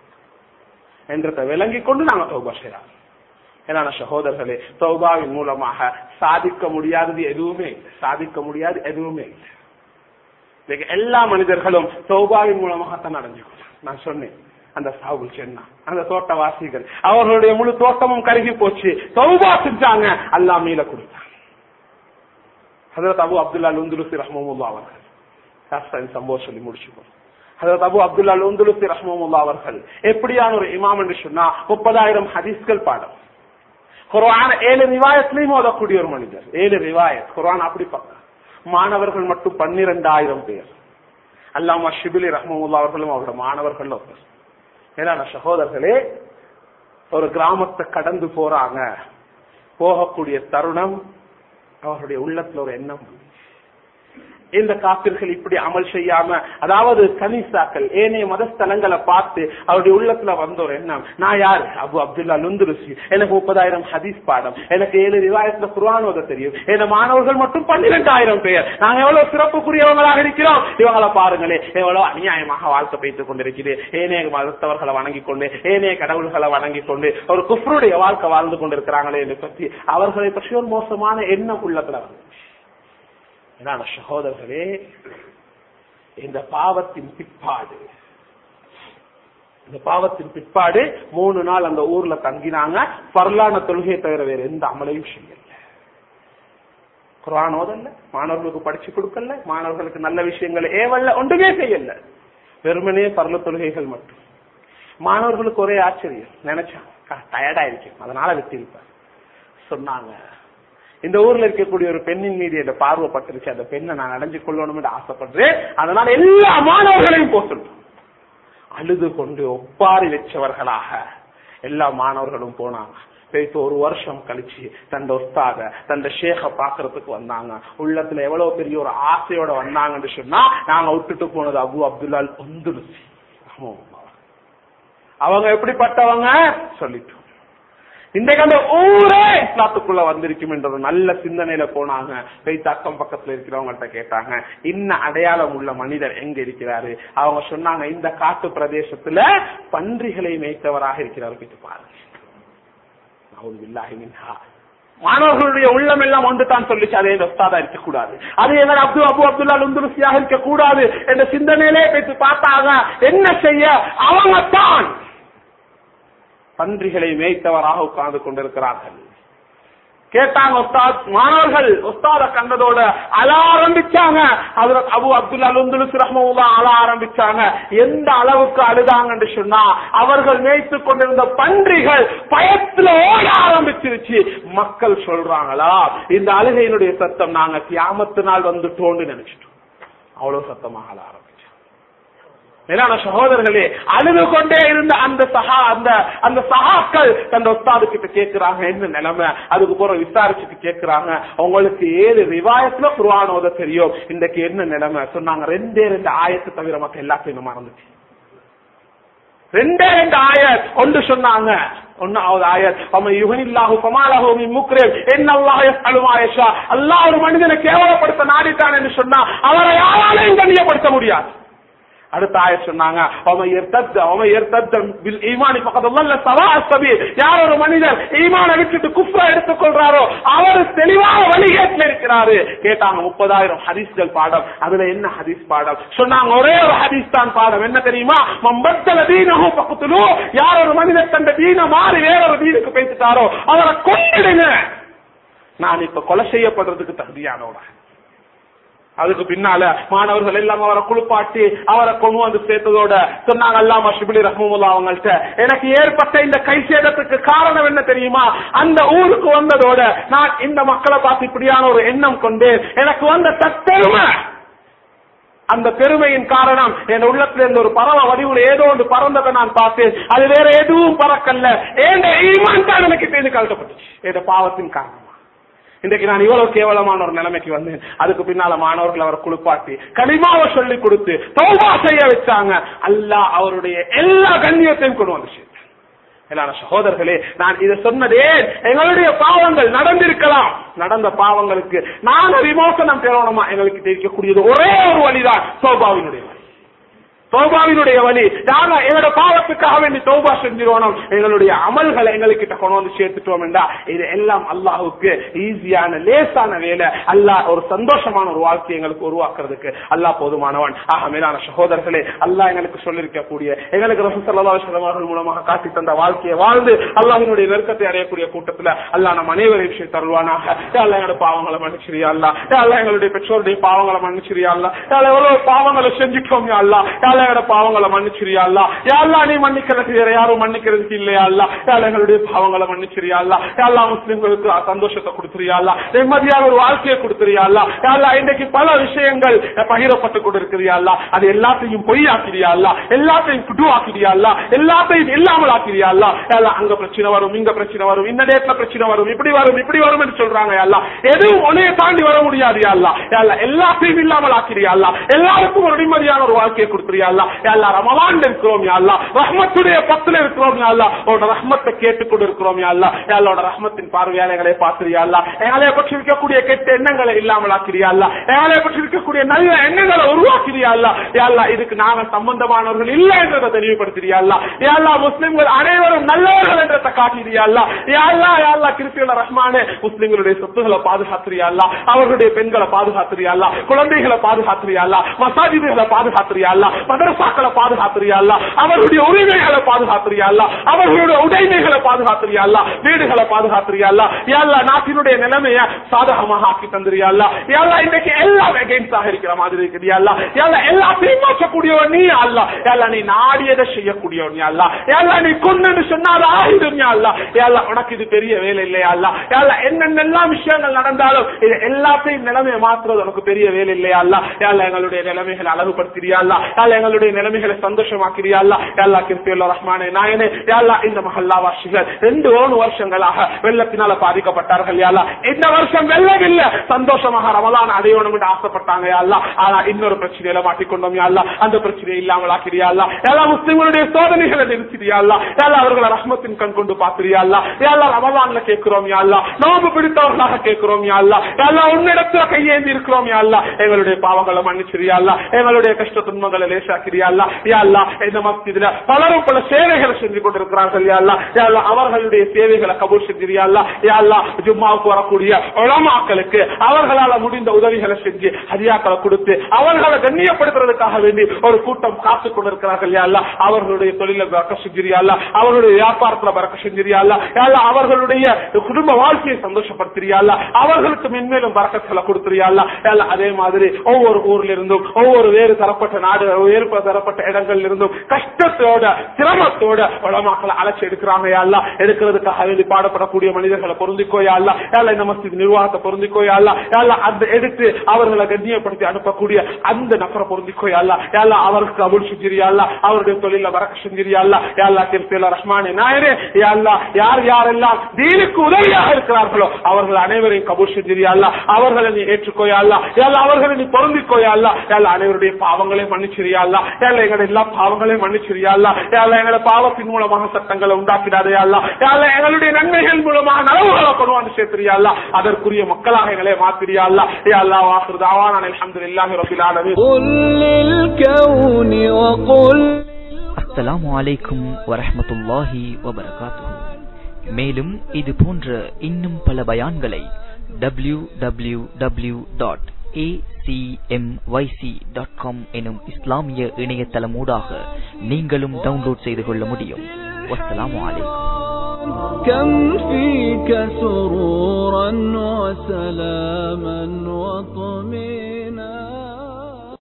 என்றதை விளங்கிக் கொண்டு நாங்க தௌபா செய்யலாம் ஏன்னா சகோதரர்களே தௌபாவின் மூலமாக சாதிக்க முடியாதது எதுவுமே இல்லை சாதிக்க முடியாது எதுவுமே இல்லை இன்னைக்கு எல்லா மனிதர்களும் தௌபாவின் மூலமாகத்தான் அடைஞ்சுக்கணும் நான் சொன்னேன் அந்த சாகுல் சென்னா அந்த தோட்டவாசிகள் அவர்களுடைய முழு தோட்டமும் கருகி போச்சு தௌபா செஞ்சாங்க அல்லா மீள கொடுத்தாங்க ஹதரத் அபு அப்துல்லா லுந்துலுசி ரஹ்மமுல்லா அவர்கள் சாஸ்திரம் சம்பவம் சொல்லி முடிச்சுக்கோ ஹதரத் அபு அப்துல்லா லுந்துலுசி ரஹ்மமுல்லா அவர்கள் எப்படியான ஒரு இமாம் என்று சொன்னா முப்பதாயிரம் ஹதீஸ்கள் பாடம் குர்ஆன் ஏழு ரிவாயத்திலையும் ஓதக்கூடிய ஒரு மனிதர் ஏழு ரிவாயத் குர்ஆன் அப்படி பார்க்க மாணவர்கள் மட்டும் பன்னிரெண்டாயிரம் பேர் அல்லாமா ஷிபிலி ரஹ்மமுல்லா அவர்களும் அவரோட மாணவர்கள் ஒருத்தர் ஏன்னா சகோதரர்களே ஒரு கிராமத்தை கடந்து போறாங்க போகக்கூடிய தருணம் அவர்களுடைய உள்ளத்துல ஒரு எண்ணம் இந்த காப்பிர்கள் இப்படி அமல் செய்யாம அதாவது கனிசாக்கள் ஏனைய மதஸ்தலங்களை பார்த்து அவருடைய உள்ளத்துல வந்த ஒரு எண்ணம் நான் யார் அபு அப்துல்லா லுந்துருசி எனக்கு முப்பதாயிரம் ஹதீஸ் பாடம் எனக்கு ஏழு ரிவாயத்துல குர்ஆன் ஓத தெரியும் என் மாணவர்கள் மட்டும் பன்னிரெண்டாயிரம் பேர் நாங்க எவ்வளவு சிறப்புக்குரியவங்களாக இருக்கிறோம் இவங்களை பாருங்களே எவ்வளவு அநியாயமாக வாழ்க்கை வைத்துக் கொண்டிருக்கிறது ஏனைய மதத்தவர்களை வணங்கி கொண்டு ஏனைய கடவுள்களை வணங்கி கொண்டு ஒரு குஃப்ருடைய வாழ்க்கை வாழ்ந்து கொண்டிருக்கிறாங்களே என்று பற்றி அவர்களை பற்றி ஒரு மோசமான எண்ணம் உள்ளத்துல வந்து என்னான சகோதரர்களே இந்த பாவத்தின் பிற்பாடு இந்த பாவத்தின் பிற்பாடு மூணு நாள் அந்த ஊர்ல தங்கினாங்க பரலான தொழுகையை தவிர வேற எந்த அமலையும் செய்யல குரான் ஓதல்ல மாணவர்களுக்கு படிச்சு கொடுக்கல மாணவர்களுக்கு நல்ல விஷயங்கள் ஏவல்ல ஒன்றுமே செய்யல வெறுமனே பரல தொழுகைகள் மட்டும் மாணவர்களுக்கு ஒரே ஆச்சரியம் நினைச்சாங்க டயர்டா இருக்கும் அதனால விட்டிருப்பார் சொன்னாங்க இந்த ஊர்ல இருக்கக்கூடிய ஒரு பெண்ணின் மீது என்ன பார்வைப்பட்டுருச்சு அந்த பெண்ணை நான் அடைஞ்சு கொள்ளணும் என்று ஆசைப்படுறேன் அதனால எல்லா மாணவர்களையும் போக சொல்றேன் அழுது கொண்டு ஒப்பாரி வச்சவர்களாக எல்லா மாணவர்களும் போனாங்க போயிட்டு ஒரு வருஷம் கழிச்சு தந்த ஒஸ்தாத தந்த ஷேக பாக்குறதுக்கு வந்தாங்க உள்ளத்துல எவ்வளவு பெரிய ஒரு ஆசையோட வந்தாங்கன்னு சொன்னா நாங்க விட்டுட்டு போனது அபு அப்துல்லால் வந்துருச்சு அவங்க எப்படிப்பட்டவங்க சொல்லிட்டோம் இன்றைக்கு அந்த ஊரே இஸ்லாத்துக்குள்ள வந்திருக்கும் என்ற ஒரு நல்ல சிந்தனையில போனாங்க போயிட்டு அக்கம் பக்கத்துல இருக்கிறவங்கள்ட்ட கேட்டாங்க இன்ன அடையாளம் உள்ள மனிதர் எங்க இருக்கிறாரு அவங்க சொன்னாங்க இந்த காட்டு பிரதேசத்துல பன்றிகளை மேய்த்தவராக இருக்கிறார் போயிட்டு பாருங்க மாணவர்களுடைய உள்ளம் எல்லாம் ஒன்று தான் சொல்லிச்சு அதே ஒஸ்தாதா இருக்கக்கூடாது அது எங்க அப்து அபு அப்துல்லா லுந்துருசியாக இருக்க கூடாது என்ற சிந்தனையிலே போயிட்டு பார்த்தாங்க என்ன செய்ய அவங்க தான் பன்றிகளை மேய்த்தவராக உட்கார்ந்து கொண்டிருக்கிறார்கள் கேட்டாங்க உஸ்தாத் மாணவர்கள் உஸ்தாத கண்டதோட அழ ஆரம்பிச்சாங்க அதுல அபு அப்துல்லா லுந்துலுஸ் ரஹ்மவுல்லா அழ ஆரம்பிச்சாங்க எந்த அளவுக்கு அழுதாங்கன்னு சொன்னா அவர்கள் மேய்த்து கொண்டிருந்த பன்றிகள் பயத்துல ஓட ஆரம்பிச்சிருச்சு மக்கள் சொல்றாங்களா இந்த அழுகையினுடைய சத்தம் நாங்க கியாமத்து நாள் வந்துட்டோம்னு நினைச்சிட்டோம் அவ்வளவு சத்தமாக அழ ஆரம்பிச்சோம் மேலான சகோதரர்களே அழுது கொண்டே இருந்த அந்த சகா அந்த அந்த சகாக்கள் தந்த ஒஸ்தாது கிட்ட கேட்கிறாங்க என்ன நிலைமை அதுக்கு போற விசாரிச்சுட்டு கேட்கிறாங்க உங்களுக்கு ஏழு ரிவாயத்துல குர்ஆன் ஓத தெரியும் இன்றைக்கு என்ன நிலைமை சொன்னாங்க ரெண்டே ரெண்டு ஆயத்து தவிர மத்த எல்லாத்தையும் மறந்துச்சு ரெண்டே ரெண்டு ஆயத் ஒன்று சொன்னாங்க ஒன்னாவது ஆயத் அவன் யுகனில்லாஹு பமாலஹு மின் முக்ரிம் என்னல்லாஹ் யஃஅலு மா யஷா அல்லாஹ் ஒரு மனிதனை கேவலப்படுத்த நாடிட்டான் என்று சொன்னா அவரை யாராலையும் கண்ணியப்படுத்த முடியாது அடுத்த ஆய சொன்னாங்க அவன் எர்த்தத்த அவன் எர்த்தத்த பில் ஈமானி பக்கத்துல வல்ல சவா அஸ்தபி யார் ஒரு மனிதர் ஈமானை விட்டுட்டு குஃப்ரா எடுத்துக் கொள்றாரோ அவர் தெளிவாக வழிகேட்டில் இருக்கிறாரு கேட்டாங்க முப்பதாயிரம் ஹதீஸ்கள் பாடம் அதுல என்ன ஹதீஸ் பாடம் சொன்னாங்க ஒரே ஒரு ஹதீஸ் தான் பாடம் என்ன தெரியுமா மம்பத்தல தீனஹு பக்கத்துலு யார் ஒரு மனிதர் தந்த தீன மாறி வேற ஒரு தீனுக்கு பேசிட்டாரோ அவரை கொண்டிடுங்க நான் இப்ப கொலை செய்யப்படுறதுக்கு தகுதியானவட அதுக்கு பின்னால மாணவர்கள் எல்லாம் அவரை குளிப்பாட்டி அவரை கொண்டு வந்து சேர்த்ததோட சொன்னாங்க அல்லாமா ஷிபிலி ரஹமுல்லா அவங்கள்ட்ட எனக்கு ஏற்பட்ட இந்த கை சேதத்துக்கு காரணம் என்ன தெரியுமா அந்த ஊருக்கு வந்ததோட நான் இந்த மக்களை பார்த்து இப்படியான ஒரு எண்ணம் கொண்டு எனக்கு வந்த தற்பெருமை அந்த பெருமையின் காரணம் என் உள்ளத்துல இருந்த ஒரு பறவை வடிவுல ஏதோ ஒன்று பறந்ததை நான் பார்த்தேன் அது வேற எதுவும் பறக்கல்ல ஏன் ஈமான் தான் எனக்கு பேருந்து கழட்டப்பட்டுச்சு இந்த பாவத்தின் காரணமா இன்றைக்கு நான் இவ்வளவு கேவலமான ஒரு நிலைமைக்கு வந்தேன் அதுக்கு பின்னால மாணவர்கள் அவரை குளிப்பாட்டி கனிமாவை சொல்லி கொடுத்து தௌபா செய்ய வச்சாங்க அல்லாஹ் அவருடைய எல்லா கண்ணியத்தையும் கொண்டு வந்துச்சு மேலான சகோதரர்களே நான் இதை சொன்னதே எங்களுடைய பாவங்கள் நடந்திருக்கலாம் நடந்த பாவங்களுக்கு நாங்க விமோசனம் பெறணுமா எங்களுக்கு தெரிவிக்கக்கூடியது ஒரே ஒரு வழிதான் சோபாவினுடைய வழி தௌபாவினுடைய வழி நாங்க எங்களோட பாவத்துக்காக வேண்டி தௌபா செஞ்சிருவோம் எங்களுடைய அமல்களை எங்கள்கிட்ட கொண்டு வந்து சேர்த்துட்டோம் என்றா இது எல்லாம் அல்லாஹுக்கு ஈஸியான லேசான வேலை அல்லாஹ் ஒரு சந்தோஷமான ஒரு வாழ்க்கையை எங்களுக்கு உருவாக்குறதுக்கு அல்லாஹ் போதுமானவன் ஆக மேலான சகோதரர்களே அல்லாஹ் எங்களுக்கு சொல்லிருக்கக்கூடிய எங்களுக்கு ரசூசல்லா அவர்கள் மூலமாக காட்டி தந்த வாழ்க்கையை வாழ்ந்து அல்லாஹினுடைய நெருக்கத்தை அடையக்கூடிய கூட்டத்துல அல்லாஹ் நம் அனைவரையும் விஷயம் தருவானாக அல்ல எங்களோட பாவங்களை மன்னிச்சிரியா அல்லா அல்ல எங்களுடைய பெற்றோருடைய பாவங்களை மன்னிச்சிரியா அல்லா அல்ல எவ்வளவு பாவங்களை செஞ்சுட்டோம் யா அல்லா அல்ல எங்களோட பாவங்களை மன்னிச்சிரியா அல்லா யாழ்லா நீ மன்னிக்கிறதுக்கு வேற யாரும் மன்னிக்கிறதுக்கு இல்லையா அல்லா யாழ் எங்களுடைய பாவங்களை மன்னிச்சிரியா அல்லா யாழ்லா முஸ்லிம்களுக்கு சந்தோஷத்தை கொடுத்துறியா அல்லா நிம்மதியான ஒரு வாழ்க்கையை கொடுத்துறியா அல்லா யாழ்லா இன்றைக்கு பல விஷயங்கள் பகிரப்பட்டு கொண்டிருக்கிறியா அல்லா அது எல்லாத்தையும் பொய்யாக்கிறியா அல்லா எல்லாத்தையும் குடுவாக்கிறியா அல்லா எல்லாத்தையும் இல்லாமல் ஆக்கிறியா அல்லா யாழ்லா அங்க பிரச்சனை வரும் இங்க பிரச்சனை வரும் இந்த டேட்ல பிரச்சனை வரும் இப்படி வரும் இப்படி வரும் என்று சொல்றாங்க அல்லா எதுவும் உன்னைய தாண்டி வர முடியாது அல்லா யாழ்லா எல்லாத்தையும் இல்லாமல் ஆக்கிறியா அல்லா எல்லாருக்கும் ஒரு நிம்மதியான ஒரு வாழ்க்கையை கொடுத்துறியா அல்லா யாழ்லா ரமலான் இருக்கிறோம் யா அல்லா ரஹ்மத்துடைய பத்துல இருக்கிறோம் யா அல்லா உன்னோட ரஹ்மத்தை கேட்டுக் கொண்டு இருக்கிறோம் யா அல்லா யாழோட ரஹ்மத்தின் பார்வையாளர்களை பார்த்துறியா அல்லா எங்களை பற்றி இருக்கக்கூடிய கெட்ட எண்ணங்களை இல்லாமல் ஆக்கிறியா அல்லா எங்களை பற்றி இருக்கக்கூடிய நல்ல எண்ணங்களை உருவாக்கிறியா அல்லா யா அல்லா இதுக்கு நாங்க சம்பந்தமானவர்கள் இல்லை என்றதை தெளிவுபடுத்துறியா அல்லா யா அல்லா முஸ்லிம்கள் அனைவரும் நல்லவர்கள் என்றதை காட்டிறியா அல்லா யா அல்லா யா அல்லா கிருப்பியுள்ள ரஹ்மானே முஸ்லிம்களுடைய சொத்துக்களை பாதுகாத்துறியா அல்லா அவர்களுடைய பெண்களை பாதுகாத்துறியா அல்லா குழந்தைகளை பாதுகாத்துறியா அல்லா மசாஜிதுகளை பாதுகாத்துறியா அல்லா மதரசாக்களை பாதுகாத்துறியா அல்லா அவர்களுடைய உரிமைகளை பாதுகாத்துறியா அல்லா அவர்களுடைய உடைமைகளை பாதுகாத்துறியா அல்லா வீடுகளை பாதுகாத்துறியா அல்லா யாழ்லா நாட்டினுடைய நிலைமைய சாதகமாக ஆக்கி தந்துறியா அல்லா யாழ்லா இன்றைக்கு எல்லாம் எகெயின்ஸ்டாக இருக்கிற மாதிரி இருக்குதியா அல்லா யாழ்லா எல்லாத்தையும் மாற்றக்கூடியவன் நீ அல்லா யாழ்லா நீ நாடியதை செய்யக்கூடியவன் யா அல்லா யாழ்லா நீ கொண்டு சொன்னாத ஆயுதம் யா அல்லா யாழ்லா உனக்கு இது பெரிய வேலை இல்லையா அல்லா யாழ்லா என்னென்னலாம் விஷயங்கள் நடந்தாலும் இது எல்லாத்தையும் நிலைமையை மாற்றுறது உனக்கு பெரிய வேலை இல்லையா அல்லா யாழ்லா எங்களுடைய நிலைமைகளை அழகுபடுத்திறியா அல்லா யாழ்லா எங்களுடைய நிலைமைகளை சந்தோஷமாக்கிறியா அல்லா யாழ்லா கிருப்பியுள்ள ரஹ்மானே நாயனே யாழ்லா இந்த மஹல்லாவாசிகள் ரெண்டு மூணு வருஷங்களாக வெள்ளத்தினால பாதிக்கப்பட்டார்கள் யாழ்லா இந்த வருஷம் வெள்ளம் இல்ல சந்தோஷமாக ரமலான் அடையணும் என்று ஆசைப்பட்டாங்க யாழ்லா ஆனா இன்னொரு பிரச்சனையில மாட்டிக்கொண்டோம் யாழ்லா அந்த பிரச்சனையை இல்லாமல் ஆக்கிறியா அல்லா எல்லா முஸ்லிம்களுடைய சோதனைகளை நிறுத்திறியா அல்லா எல்லா அவர்களை ரஹ்மத்தின் கண் கொண்டு பாக்குறியா அல்லா எல்லா ரமலான்ல கேட்கிறோம் யாழ்லா நோம்பு பிடித்தவர்களாக கேட்கிறோம் யாழ்லா எல்லா உன்னிடத்துல கையேந்தி இருக்கிறோம் யாழ்லா எங்களுடைய பாவங்களை மன்னிச்சிரியா அல்லா எங்களுடைய கஷ்ட துன்பங்களை லேசாக்கிறியா அல்லா யாழ்லா இந்த மஸ்ஜிதுல பலரும் பல சேவைகளை செஞ்சு கொண்டிருக்கிறார்கள் யாழ்லா யாழ்லா அவர்களுடைய சேவைகளை கபூல் செஞ்சிரியா அல்லா யாழ்லா ஜும்மாவுக்கு வரக்கூடிய உலமாக்களுக்கு அவர்களால முடிந்த உதவிகளை செஞ்சு ஹரியாக்களை கொடுத்து அவர்களை கண்ணியப்படுத்துறதுக்காக வேண்டி ஒரு கூட்டம் காத்து கொண்டிருக்கிறார்கள் யாழ்லா அவர்களுடைய தொழில பறக்க செஞ்சிரியா அல்லா அவர்களுடைய வியாபாரத்துல பறக்க செஞ்சிரியா அல்லா யாழ்லா அவர்களுடைய குடும்ப வாழ்க்கையை சந்தோஷப்படுத்துறியா அல்லா அவர்களுக்கு மென்மேலும் பறக்கத்துல கொடுத்துறியா அல்லா யாழ்லா அதே மாதிரி ஒவ்வொரு ஊர்ல இருந்தும் ஒவ்வொரு வேறு தரப்பட்ட நாடு வேறு தரப்பட்ட இடங்கள்ல இருந்தும் கஷ்டத்தோட சிரமத்தோட உலமாக்களை அழைச்சி எடுக்கிறாங்க யாழ்லா எடுக்கிறதுக்காக வேண்டி பாடப்படக்கூடிய மனிதர்களை பொருந்திக்கோ யாழ்லா யாழ்லா இந்த மஸ்ஜித் நிர்வாகத்தை பொருந்திக்கோ யாழ்லா யாழ்லா அந்த எடுத்து அவர்களை கண்ணியப்படுத்தி அனுப்பக்கூடிய அந்த நபரை பொருந்திக்கோ யாழ்லா யாழ்லா அவருக்கு அபுல் செஞ்சிரியாள்லா அவருடைய தொழில வரக்க செஞ்சிரியாள்லா யாழ்லா கிருப்பில ரஹ்மானே நாயரே யாழ்லா யார் யாரெல்லாம் தீனுக்கு உதவியாக இருக்கிறார்களோ அவர்கள் அனைவரையும் கபூல் செஞ்சிரியாள்லா அவர்களை நீ ஏற்றுக்கோயாள்லா யாழ்லா அவர்களை நீ பொருந்திக்கோயாள்லா யாழ்லா அனைவருடைய பாவங்களை மன்னிச்சிரியாள்லா அல்லா யாழ்லா எங்களை எல்லா பாவங்களையும் மன்னிச்சிரியா அல்லா யாழ்லா எங்களை பாவத்தின் மூலமாக சட்டங்களை உண்டாக்கிடாதே அல்லா யாழ்லா எங்களுடைய நன்மைகள் மூலமாக நலவுகளை கொண்டு வந்து சேர்த்திரியா அல்லா அதற்குரிய மக்களாக எங்களை மாத்திரியா அல்லா யா அல்லா வாக்குறு தாவான அல்ஹம்துலில்லாஹி ரபில் ஆலமீன் قل للكون وقل அஸ்ஸலாமு அலைக்கும் வரஹ்மத்துல்லாஹி வபரகாத்துஹு மேலும் இது போன்ற இன்னும் பல பயான்களை W W W dot dot com எனும் இஸ்லாமிய இணையதளமூடாக நீங்களும் டவுன்லோட் செய்து கொள்ள முடியும் வஸ்ஸலாமு அலைக்கும் كم فيك سرورا وسلاما وطمئنا